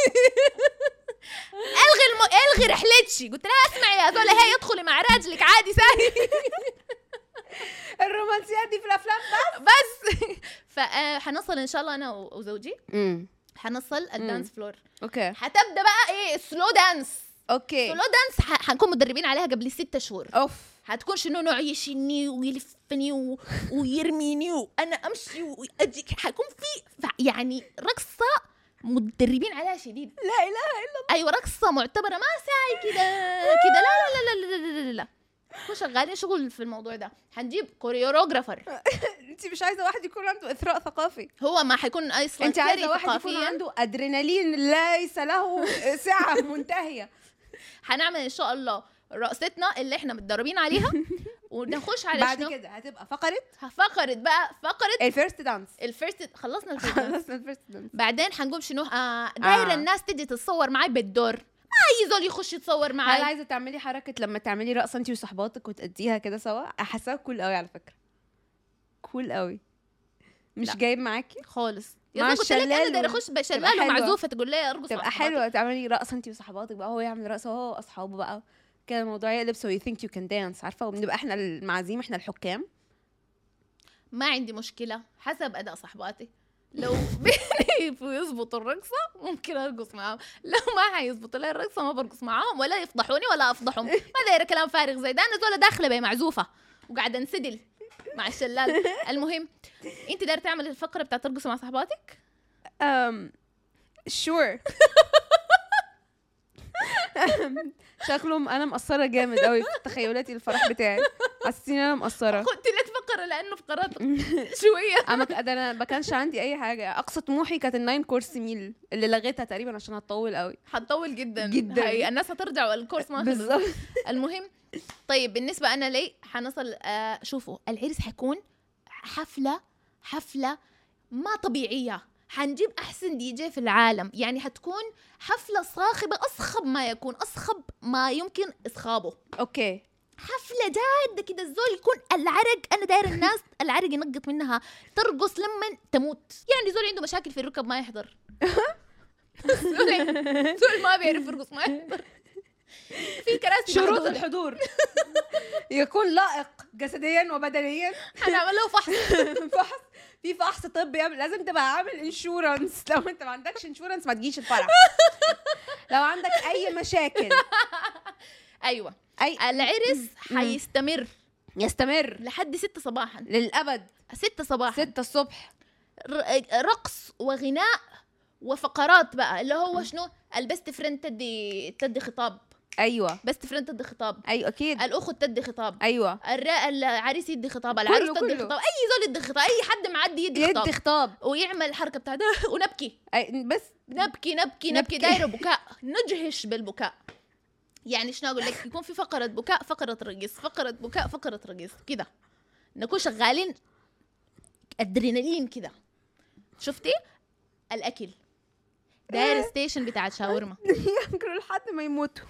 الغي الم... الغي رحلتشي قلت لها اسمعي يا زول هي ادخلي مع راجلك عادي ساهي الرومانسيات دي في الافلام بس فحنصل ان شاء الله انا و- وزوجي امم حنصل الدانس فلور اوكي حتبدا بقى ايه سلو دانس اوكي سلو دانس ح- حنكون مدربين عليها قبل ستة شهور اوف حتكون شنو نوع يشيلني ويلفني و... ويرميني وانا امشي واجي حيكون في ف- يعني رقصه مدربين عليها شديد لا اله الا ايوه رقصه معتبره ما ساي كده كده لا لا لا لا لا لا لا لا نكون شغالين شغل في الموضوع ده حنجيب كوريوغرافر الله انت مش عايزه واحد يكون عنده اثراء ثقافي هو ما حيكون اصلا انت عايزه ثري واحد يكون ثقافياً. عنده ادرينالين ليس له سعه منتهيه حنعمل ان شاء الله رقصتنا اللي احنا متدربين عليها ونخش على بعد شنو كده هتبقى فقره فقرة بقى فقرة الفيرست دانس الفيرست خلصنا الفيرست دانس. خلصنا الفيرست دانس بعدين حنقوم شنو آه دايره آه. الناس تجي تتصور معي بالدور ما اي زول يخش يتصور هل معي عايزه تعملي حركه لما تعملي رقصه انت وصحباتك وتأديها كده سوا حاساها كول قوي على فكره كول قوي مش لا. جايب معاكي خالص مع يا زول قلت لك انا الشلال دايره و- اخش بشلال حلوة. ومعزوفه تقول لي ارقص تبقى مع صحباتي. حلوه تعملي رقصه انت وصحباتك بقى هو يعمل رقصه هو واصحابه بقى كده الموضوع يقلب سو يو ثينك يو كان دانس عارفه وبنبقى احنا المعازيم احنا الحكام ما عندي مشكله حسب اداء صحباتي لو بيعرفوا يظبطوا الرقصه ممكن ارقص معاهم لو ما حيظبطوا لي الرقصه ما برقص معاهم ولا يفضحوني ولا افضحهم ما دايره كلام فارغ زي ده انا زوله داخله بي معزوفه وقاعده انسدل مع الشلال المهم انت دايره تعمل الفقره بتاعت ترقص مع صحباتك um sure شكلهم انا مقصره جامد قوي في تخيلاتي الفرح بتاعي حاسين انا مقصره قلت لك فقره لانه فقرات شويه انا ك- ده انا ما كانش عندي اي حاجه اقصى طموحي كانت الناين كورس ميل اللي لغيتها تقريبا عشان هتطول قوي حتطول جدا جداً. هي الناس هترجع والكورس ما خلص بالظبط المهم طيب بالنسبة أنا لي حنصل آه شوفوا العرس حيكون حفلة حفلة ما طبيعية حنجيب أحسن دي جي في العالم يعني حتكون حفلة صاخبة أصخب ما يكون أصخب ما يمكن إصخابه اوكي حفلة جادة كده الزول يكون العرق أنا داير الناس العرق ينقط منها ترقص لما تموت يعني زول عنده مشاكل في الركب ما يحضر زول زول ما بيعرف يرقص ما يحضر في كراسي شروط محدودة. الحضور يكون لائق جسديا وبدنيا حنعمل له فحص فحص في فحص طبي قبل- لازم تبقى عامل انشورنس لو انت ما عندكش انشورنس ما تجيش الفرح لو عندك اي مشاكل ايوه اي العرس حيستمر يستمر لحد ستة صباحا للابد ستة صباحا ستة الصبح ر- رقص وغناء وفقرات بقى اللي هو شنو البست فريند تدي تدي خطاب ايوه بست فريند تدي خطاب ايوه اكيد الاخت تدي خطاب ايوه الر- العريس يدي خطاب العروس تدي كله. خطاب اي زول يدي خطاب اي حد معدي يدي يدي خطاب خطاب ويعمل الحركه بتاعته ونبكي أي- بس نبكي نبكي نبكي نبكي. دايره بكاء ندهش بالبكاء يعني شنو اقول لك يكون في فقره بكاء فقره رقص فقره بكاء فقره رقص كده نكون شغالين ادرينالين كده شفتي الاكل داير ستيشن بتاعت شاورما ياكلوا لحد ما يموتوا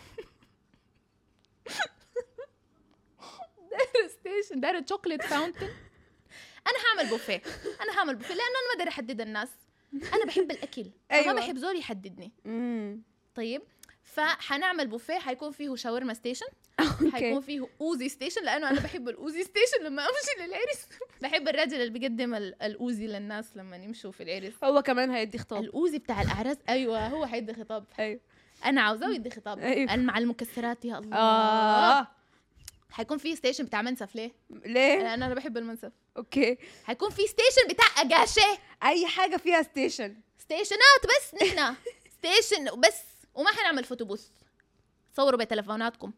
داير ستيشن داير شوكليت فاونتن انا هعمل بوفيه انا هعمل بوفيه لانه انا ما داير احدد الناس انا بحب الاكل أيوة. أيوة. ما بحب زول يحددني امم طيب فحنعمل بوفيه حيكون فيه شاورما ستيشن حيكون اوكي فيه اوزي ستيشن لانه انا بحب الاوزي ستيشن لما امشي للعرس بحب الراجل اللي بيقدم ال- الاوزي للناس لما يمشوا في العرس هو كمان هيدي خطاب الاوزي بتاع الاعراس ايوه هو حيدي خطاب ايوه انا عاوزاه يدي خطاب أيوة. مع المكسرات يا الله اه حيكون في ستيشن بتاع منسف ليه؟ ليه لان انا بحب المنسف اوكي حيكون في ستيشن بتاع اجاشه اي حاجه فيها ستيشن ستيشنات بس نحن ستيشن بس وما حنعمل فوتوبوث صوروا بتلفوناتكم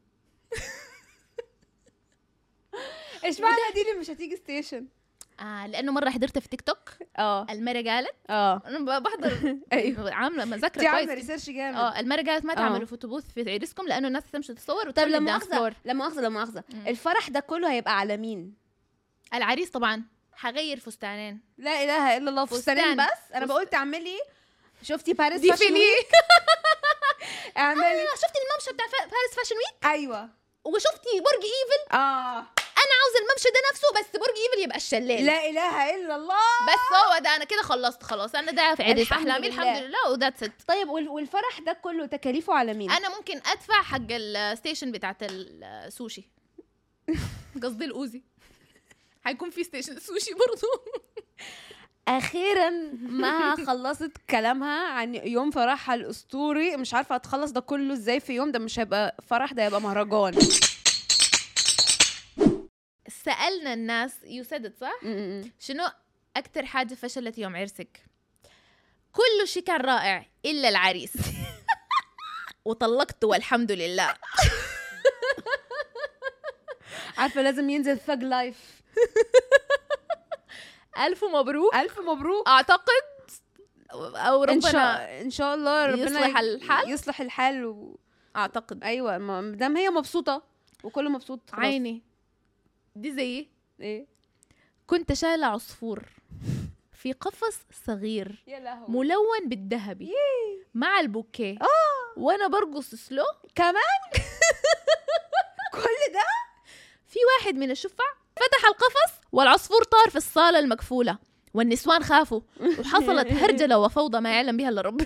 ايش معنى دي اللي مش هتيجي ستيشن آه لانه مره حضرتها في تيك توك اه المرة قالت اه انا ب- بحضر ايوه عامله انت مذاكره عامله كويس ريسيرش جامد اه المرة قالت ما آه. تعملوا فوتوبوث في عرسكم لانه الناس تمشي تتصور طيب وتخلي لما الدانس مؤاخذه فلور لما مؤاخذه لما مؤاخذه مم. الفرح ده كله هيبقى على مين العريس طبعا حغير فستانين لا اله الا الله فستانين فستان. بس انا فست- بقول تعملي شفتي باريس دي فاشن فيلي ويك اعملي آه شفتي الممشى بتاع فا- باريس فاشن ويك ايوه وشفتي برج ايفل اه انا عاوزه الممشى ده نفسه بس برج ايفل يبقى الشلال لا اله الا الله بس هو ده انا كده خلصت خلاص انا ده في عرس الحمد احلامي لله. الحمد لله وذاتس ات طيب وال- والفرح ده كله تكاليفه على مين انا ممكن ادفع حق الستيشن بتاعت السوشي قصدي الاوزي حيكون في ستيشن سوشي برضو اخيرا ما خلصت كلامها عن يوم فرحها الاسطوري مش عارفه هتخلص ده كله ازاي في يوم ده مش هيبقى فرح ده هيبقى مهرجان سالنا الناس يو سيد صح م-م. شنو اكثر حاجه فشلت يوم عرسك كل شيء كان رائع الا العريس وطلقته والحمد لله عارفه لازم ينزل ثق لايف الف مبروك الف مبروك اعتقد او ان ربنا شاء ان شاء الله ربنا يصلح الحال؟ يصلح الحال و... اعتقد ايوه ما دام هي مبسوطه وكله مبسوط خلاص. عيني دي زي ايه كنت شايله عصفور في قفص صغير يا لهوي ملون بالذهبي مع البوكيه اه وانا برقص سلو كمان كل ده في واحد من الشفع فتح القفص والعصفور طار في الصالة المقفولة والنسوان خافوا وحصلت هرجلة وفوضى ما يعلم بها الا ربنا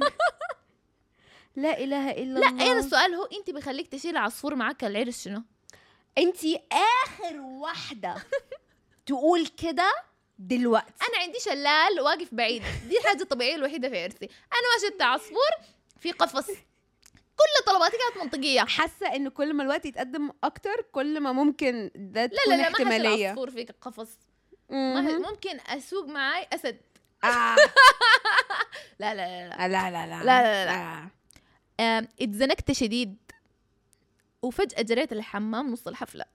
لا اله الا لا الله انا السؤال هو انت بخليك تشيل عصفور معك العرس شنو انتي اخر واحده تقول كده دلوقتي انا عندي شلال واقف بعيد دي الحاجة الطبيعية الوحيدة في عرسي انا ما شلت عصفور في قفص كل طلباتي كانت منطقية حاسه ان كل ما الوقت يتقدم اكتر كل ما ممكن ده لا تكون لا لا ما حشيل احتماليه عصفور في قفص ما ح- مهم. ممكن اسوق معاي اسد آه. لا لا لا لا لا لا لا لا، لا، آم، اتزنقت شديد وفجأة جريت الحمام نص الحفلة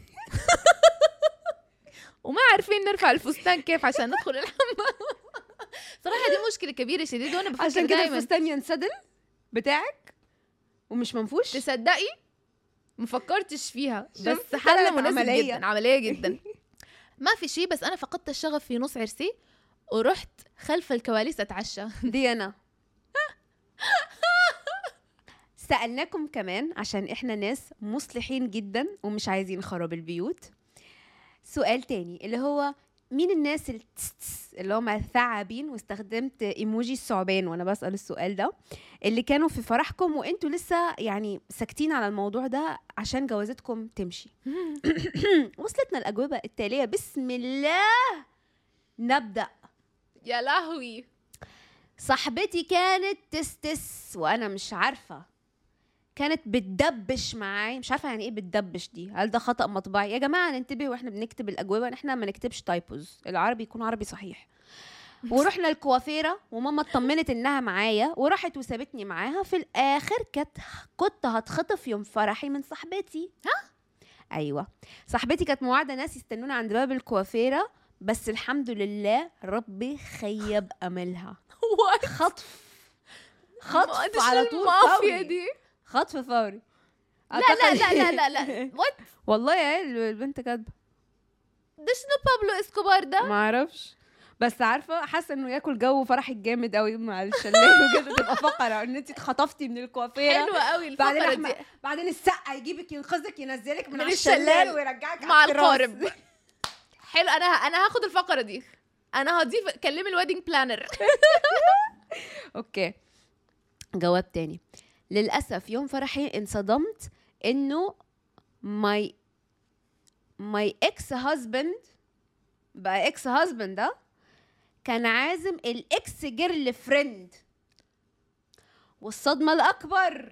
وما عارفين نرفع الفستان كيف عشان ندخل الحمام صراحة دي مشكلة كبيرة شديد وانا بفكر عشان كده دايما الفستان ينسدل بتاعك ومش منفوش تصدقي ما فكرتش فيها بس شفت؟ حل طلعت مناسب عملية. جدا عملية جدا ما في شيء بس انا فقدت الشغف في نص عرسي ورحت خلف الكواليس اتعشى دي انا سألناكم كمان عشان احنا ناس مصلحين جدا ومش عايزين خراب البيوت سؤال تاني اللي هو مين الناس التس اللي هم ثعابين واستخدمت ايموجي الثعبان وانا بسأل السؤال ده اللي كانوا في فرحكم وانتوا لسه يعني ساكتين على الموضوع ده عشان جوازتكم تمشي وصلتنا الأجوبة التالية بسم الله نبدأ يا لهوي صاحبتي كانت تستس وانا مش عارفه كانت بتدبش معاي مش عارفه يعني ايه بتدبش دي هل ده خطا مطبعي يا جماعه ننتبه واحنا بنكتب الاجوبه ان احنا ما نكتبش تايبوز العربي يكون عربي صحيح ورحنا الكوافيره وماما اطمنت انها معايا وراحت وسابتني معاها في الاخر كانت كنت هتخطف يوم فرحي من صاحبتي ها ايوه صاحبتي كانت موعده ناس يستنونا عند باب الكوافيره بس الحمد لله ربي خيب املها خطف خطف على طول المافيا فوري دي خطف فوري لا لا لا لا لا لا وات والله يا عيال البنت كاتبه ده شنو بابلو اسكوبار ده ما اعرفش بس عارفه حاسه انه ياكل جو فرحك جامد قوي مع الشلال وكده تبقى فقره ان انت اتخطفتي من الكوافيره حلوة قوي بعدين الفقرة أحمد دي بعدين السقا يجيبك ينقذك ينزلك من, من على الشلال الشلال ويرجعك مع على التراس. القارب حلو انا انا هاخد الفقرة دي انا هضيف كلمي الويدنج بلانر اوكي جواب تاني للاسف يوم فرحي انصدمت انه ماي ماي اكس هازبند بقى اكس هازبند ده كان عازم الاكس جيرل فريند والصدمه الاكبر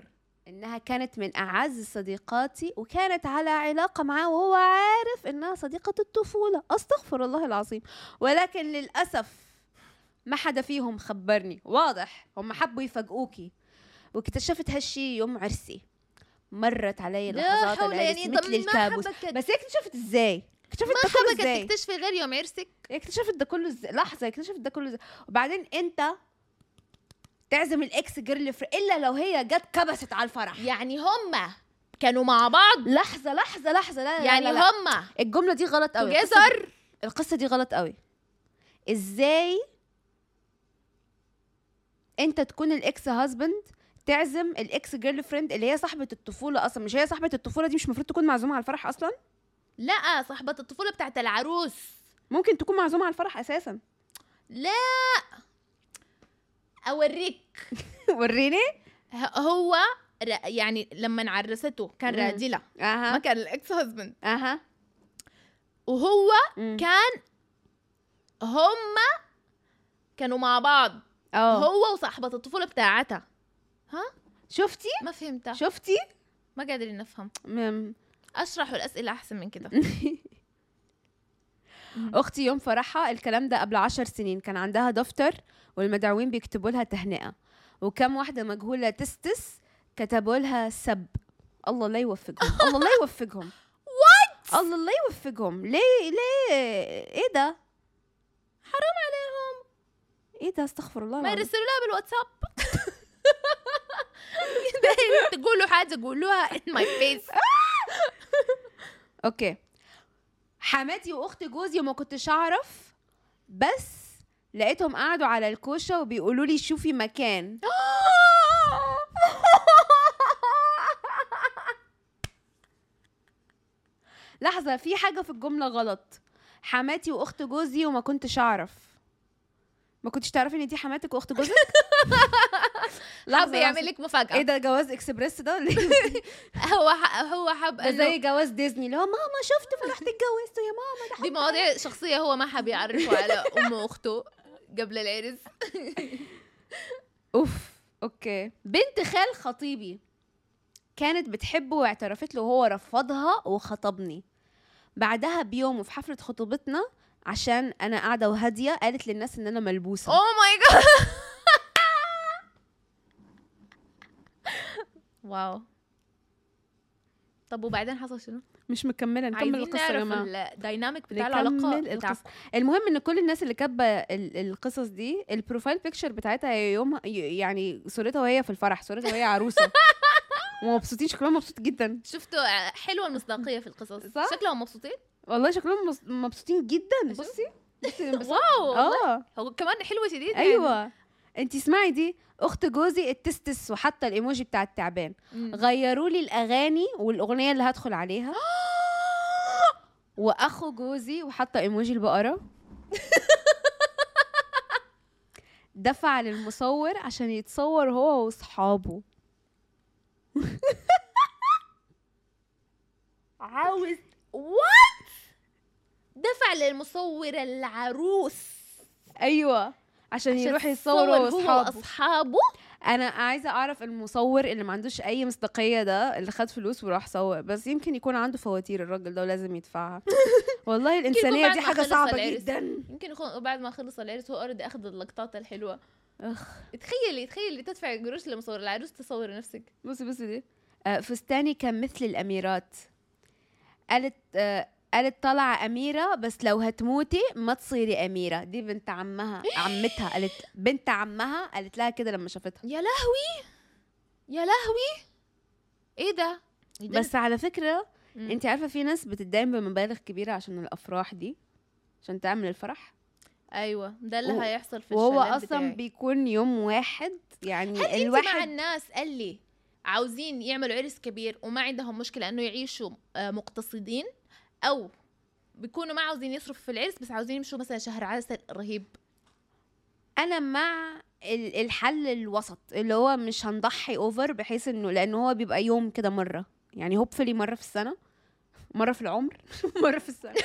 انها كانت من اعز صديقاتي وكانت على علاقه معاه وهو عارف انها صديقه الطفوله استغفر الله العظيم ولكن للاسف ما حدا فيهم خبرني واضح هم حبوا يفاجئوكي واكتشفت هالشي يوم عرسي مرت علي لا لحظات حول العرس يعني مثل طب ما الكابوس حبكت بس هي اكتشفت ازاي اكتشفت ما ده كله حبكت ازاي تكتشفي غير يوم عرسك اكتشفت ده كله ازاي لحظه اكتشفت ده كله ازاي وبعدين انت تعزم الاكس جيرل فر... الا لو هي جت كبست على الفرح يعني هم كانوا مع بعض لحظه لحظه لحظه لا لا يعني لا, لا. هم الجمله دي غلط قوي القصة دي, توجذر القصه دي غلط قوي ازاي انت تكون الاكس هازبند تعزم الاكس جيرل فريند اللي هي صاحبه الطفوله اصلا مش هي صاحبه الطفوله دي مش المفروض تكون معزومه على الفرح اصلا لا صاحبة الطفولة بتاعت العروس ممكن تكون معزومه على الفرح اساسا لا اوريك وريني ه- هو ر- يعني لما عرسته كان مم. راجلة ما اها كان الاكس هازبند اها وهو مم. كان هم كانوا مع بعض اه هو وصاحبة الطفولة بتاعتها شفتي ما فهمتها شفتي ما قادرين نفهم مم. اشرحوا الاسئلة احسن من كده اختي يوم فرحها الكلام ده قبل عشر سنين كان عندها دفتر والمدعوين بيكتبوا لها تهنئه وكم واحده مجهوله تستس كتبوا لها سب الله لا يوفقهم الله لا يوفقهم وات الله لا يوفقهم ليه ليه ايه ده حرام عليهم ايه ده استغفر الله ما العظيم. يرسلوا لها بالواتساب داير تقولوا حاجة قولوها in my face اوكي حماتي واخت جوزي وما كنتش اعرف بس لقيتهم قعدوا على الكوشه وبيقولوا لي شوفي مكان لحظه في حاجه في الجمله غلط حماتي واخت جوزي وما كنتش اعرف ما كنتش تعرفي ان دي حماتك واخت جوزك حب يعمل لك مفاجأة ايه ده جواز اكسبريس ده ولا إيه؟ هو ح- هو حب ده زي انه جواز ديزني اللي هو ماما شفت فرحت اتجوزت يا ماما ده دي مواضيع شخصية هو ما حب يعرفوا على أمه وأخته قبل العرس اوف اوكي بنت خال خطيبي كانت بتحبه واعترفت له وهو رفضها وخطبني بعدها بيوم وفي حفلة خطوبتنا عشان انا قاعدة وهادية قالت للناس ان انا ملبوسة اوه ماي جاد واو طب وبعدين حصل شنو؟ مش مكملة نكمل عايزين القصة يا نعرف جماعة الدايناميك بتاع نكمل العلاقة القصة. بتاعكم المهم ان كل الناس اللي كاتبة ال- القصص دي البروفايل بيكتشر بتاعتها هي يوم يعني صورتها وهي في الفرح صورتها وهي عروسة ومبسوطين شكلهم مبسوط جدا شفتوا حلوة المصداقية في القصص صح؟ شكلهم مبسوطين؟ والله شكلهم مص- مبسوطين جدا بصي بصي انبساط. واو والله. اه هو كمان حلوة شديد يعني. ايوه انت اسمعي دي اخت جوزي التستس وحتى الايموجي بتاع التعبان مم. غيروا لي الاغاني والاغنيه اللي هدخل عليها واخو جوزي وحتى ايموجي البقره دفع للمصور عشان يتصور هو واصحابه عاوز وات دفع للمصور العروس ايوه عشان, عشان يروح يتصور هو هو واصحابه واصحابه انا عايزه اعرف المصور اللي ما عندوش اي مصداقيه ده اللي خد فلوس وراح صور بس يمكن يكون عنده فواتير الراجل ده ولازم يدفعها والله الانسانيه بعد دي ما حاجه خلص صعبه العرس. جدا يمكن يكون بعد ما خلص العرس هو اوريدي اخذ اللقطات الحلوه اخ تخيلي تخيلي تدفع قروش لمصور العروس تصور نفسك بصي بصي دي آه، فستاني كان مثل الاميرات قالت آه، قالت طالعة أميرة بس لو هتموتي ما تصيري أميرة دي بنت عمها عمتها قالت بنت عمها قالت لها كده لما شافتها يا لهوي يا لهوي ايه ده إيه ده؟ بس على فكرة مم. انت عارفة في ناس بتدين بمبالغ كبيرة عشان الأفراح دي عشان تعمل الفرح ايوه ده اللي و- هيحصل في وهو الشلال اصلا بتاعي. بيكون يوم واحد يعني هل انت الواحد مع الناس اللي عاوزين يعملوا عرس كبير وما عندهم مشكله انه يعيشوا آه، مقتصدين او بيكونوا ما عاوزين يصرفوا في العرس بس عاوزين يمشوا مثلا شهر عسل رهيب انا مع ال- الحل الوسط اللي هو مش هنضحي اوفر بحيث انه لانه هو بيبقى يوم كده مره يعني هوبفلي مره في السنه مره في العمر مره في السنه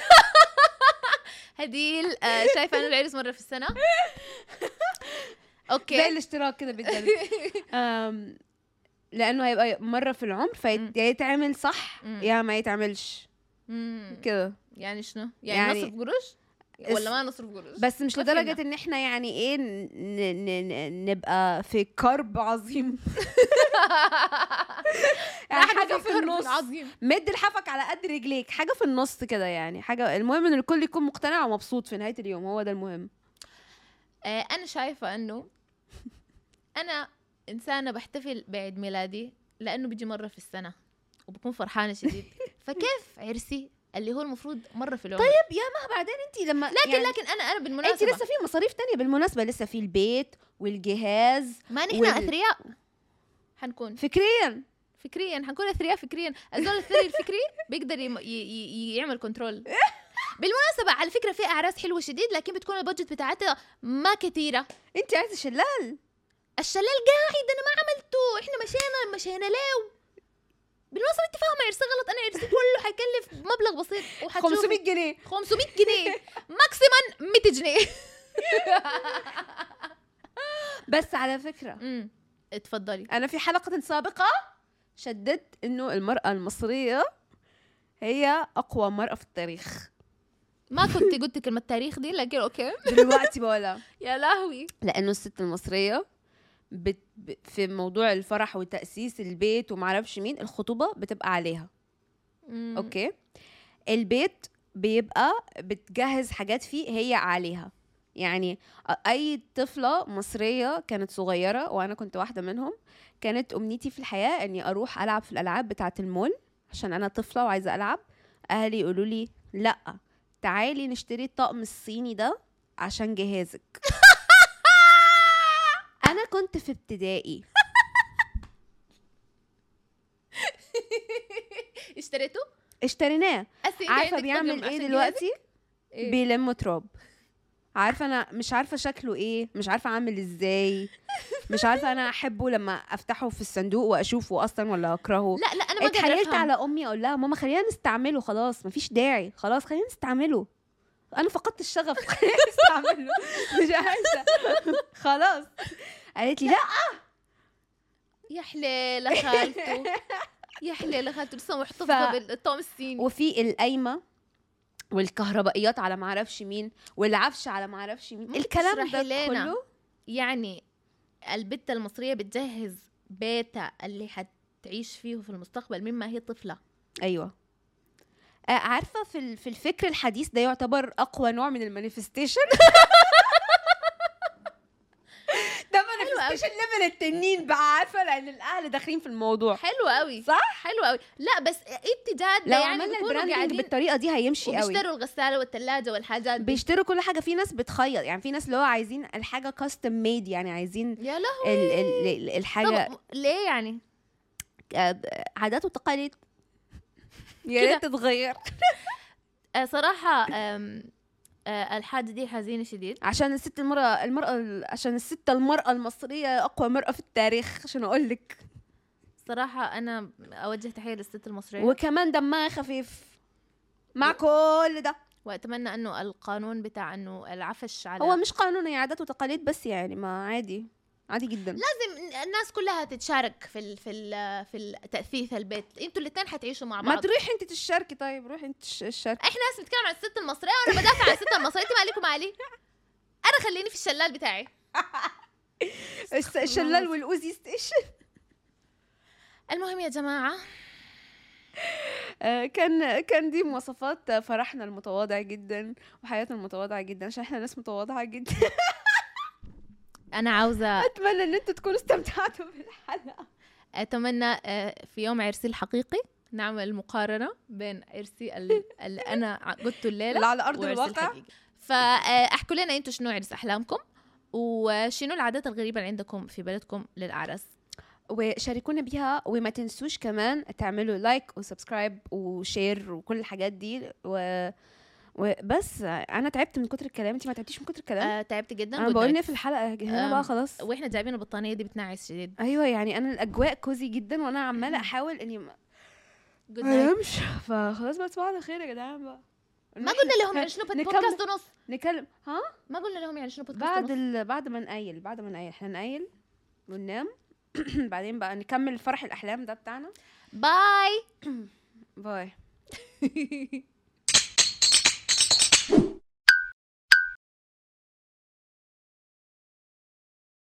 هديل آه، شايفه انه العرس مره في السنه زي اوكي الاشتراك كده بالجد أم، لانه هيبقى مره في العمر مم. فيا يتعمل صح مم. يا ما يتعملش مم. كده يعني شنو يعني, يعني نصرف قروش اس- ولا ما نصرف قروش بس مش ما لدرجه فهمنا. ان احنا يعني ايه ن- ن- ن- نبقى في كرب عظيم يعني إحنا حاجه في كرب النص عظيم مد لحافك على قد رجليك حاجه في النص كده يعني حاجه المهم ان الكل يكون مقتنع ومبسوط في نهايه اليوم هو ده المهم آه انا شايفه انه انا انسانه بحتفل بعيد ميلادي لانه بيجي مره في السنه وبكون فرحانه شديد فكيف عرسي اللي هو المفروض مره في العمر طيب يا ما بعدين انت لما لكن يعني لكن انا انا انت بالمناسبه لسه في مصاريف تانية بالمناسبه لسه في البيت والجهاز ما نحن وال- اثرياء حنكون فكريا فكريا حنكون اثرياء فكريا الزول الثري الفكري بيقدر يم- ي- ي- يعمل كنترول بالمناسبة على فكرة في أعراس حلوة شديد لكن بتكون البادجت بتاعتها ما كثيرة انت عايزه شلال الشلال قاعد أنا ما عملته إحنا مشينا مشينا له بالمناسبة أنت فاهمة عرسي غلط أنا عرسي كله حيكلف مبلغ بسيط وحتشوفي 500 جنيه 500 جنيه ماكسيما 100 جنيه بس على فكره امم اتفضلي انا في حلقه سابقه شددت انه المراه المصريه هي اقوى مراه في التاريخ ما كنت قلت كلمة تاريخ دي لكن أوكي دلوقتي بقولها يا لهوي لانه الست المصريه بت... ب... في موضوع الفرح وتاسيس البيت ومعرفش مين الخطوبه بتبقى عليها مم. اوكي البيت بيبقى بتجهز حاجات فيه هي عليها يعني اي طفله مصريه كانت صغيره وانا كنت واحده منهم كانت امنيتي في الحياه اني اروح العب في الالعاب بتاعه المول عشان انا طفله وعايزه العب اهلي يقولوا لي لا تعالي نشتري الطقم الصيني ده عشان جهازك انا كنت في ابتدائي اشتريته؟ اشتريناه أسي أنت عارفه عندك بيعمل طقم ايه عشان دلوقتي إيه؟ بيلم تراب عارفه انا مش عارفه شكله ايه مش عارفه عامل ازاي مش عارفه انا احبه لما افتحه في الصندوق واشوفه اصلا ولا اكرهه لا لا انا ما قادرة اتحايلت أفهم. على امي اقول لها ماما خلينا نستعمله خلاص مفيش داعي خلاص خلينا نستعمله انا فقدت الشغف خلينا نستعمله مش عايزه خلاص قالت لي لا يا حليلة خالته يا حليلة خالته لسه محتفظة ف- بالطقم الصيني وفي القايمه والكهربائيات على معرفش مين والعفش على معرفش مين ممكن الكلام تشرحي ده لنا؟ كله يعني البت المصرية بتجهز بيتها اللي حتعيش فيه في المستقبل مما هي طفلة ايوه آه، عارفه في ال- في الفكر الحديث ده يعتبر اقوى نوع من المانيفستيشن ده مانيفستيشن ليفل التنين بقى عارفه لان الاهل داخلين في الموضوع حلو قوي صح؟ حلو قوي لا بس انت جادة لو يعني عملنا بيكونوا البراندنج قاعدين بالطريقه دي هيمشي قوي وبيشتروا الغسالة والثلاجة والحاجات دي بيشتروا كل حاجه في ناس بتخيط يعني في ناس اللي هو عايزين الحاجه كاستم ميد يعني عايزين يا لهوي ال ال ال الحاجه طب ليه يعني آه، عادات وتقاليد يا كده. ريت تتغير آه صراحة آم، آه الحاجة دي حزينة شديد عشان الست المرأة المرأة عشان الست المرأة المصرية أقوى مرأة في التاريخ عشان أقول لك صراحة أنا أوجه تحية للست المصرية وكمان دمها خفيف مع كل ده وأتمنى أنه القانون بتاع أنه العفش على هو مش قانون هي عادات وتقاليد بس يعني ما عادي عادي جدا لازم الناس كلها تتشارك في ال في ال في تأثيث البيت انتوا الاثنين حتعيشوا مع ما بعض تروحي انت تشاركي طيب روحي انت تش- الشاركي احنا ناس بنتكلم عن الست المصرية وانا بدافع عن الست المصرية انت مالكم علي انا خليني في الشلال بتاعي الس- الشلال والاوزي ستيشن المهم يا جماعة آه، كان كان دي مواصفات فرحنا المتواضع جدا وحياتنا المتواضعة جدا عشان احنا ناس متواضعة جدا انا عاوزة اتمنى ان انتوا تكونوا استمتعتوا بالحلقة اتمنى آه، في يوم عرسي الحقيقي نعمل مقارنة بين عرسي ال- اللي انا ع- قلته الليلة اللي على ارض وعرس الواقع الحقيقي فاحكوا لنا انتوا شنو عرس احلامكم وشنو العادات الغريبة اللي عندكم في بلدكم للأعراس وشاركونا بيها وما تنسوش كمان تعملوا لايك وسبسكرايب وشير وكل الحاجات دي و... وبس انا تعبت من كتر الكلام انت ما تعبتيش من كتر الكلام آه تعبت جدا انا good بقول night. إن في الحلقه هنا آم، بقى خلاص واحنا جايبين البطانيه دي بتنعس شديد ايوه يعني انا الاجواء كوزي جدا وانا عماله احاول اني ما جود ما نايت انامش فخلاص بقى تصبحوا على خير يا جدعان بقى ما قلنا لهم يعني شنو نكمل. بودكاست ونص نكلم ها ما قلنا لهم يعني شنو بودكاست بعد ونص ال... بعد ما نقيل بعد ما نقيل احنا نقيل وننام بعدين بقى نكمل فرح الاحلام ده بتاعنا باي باي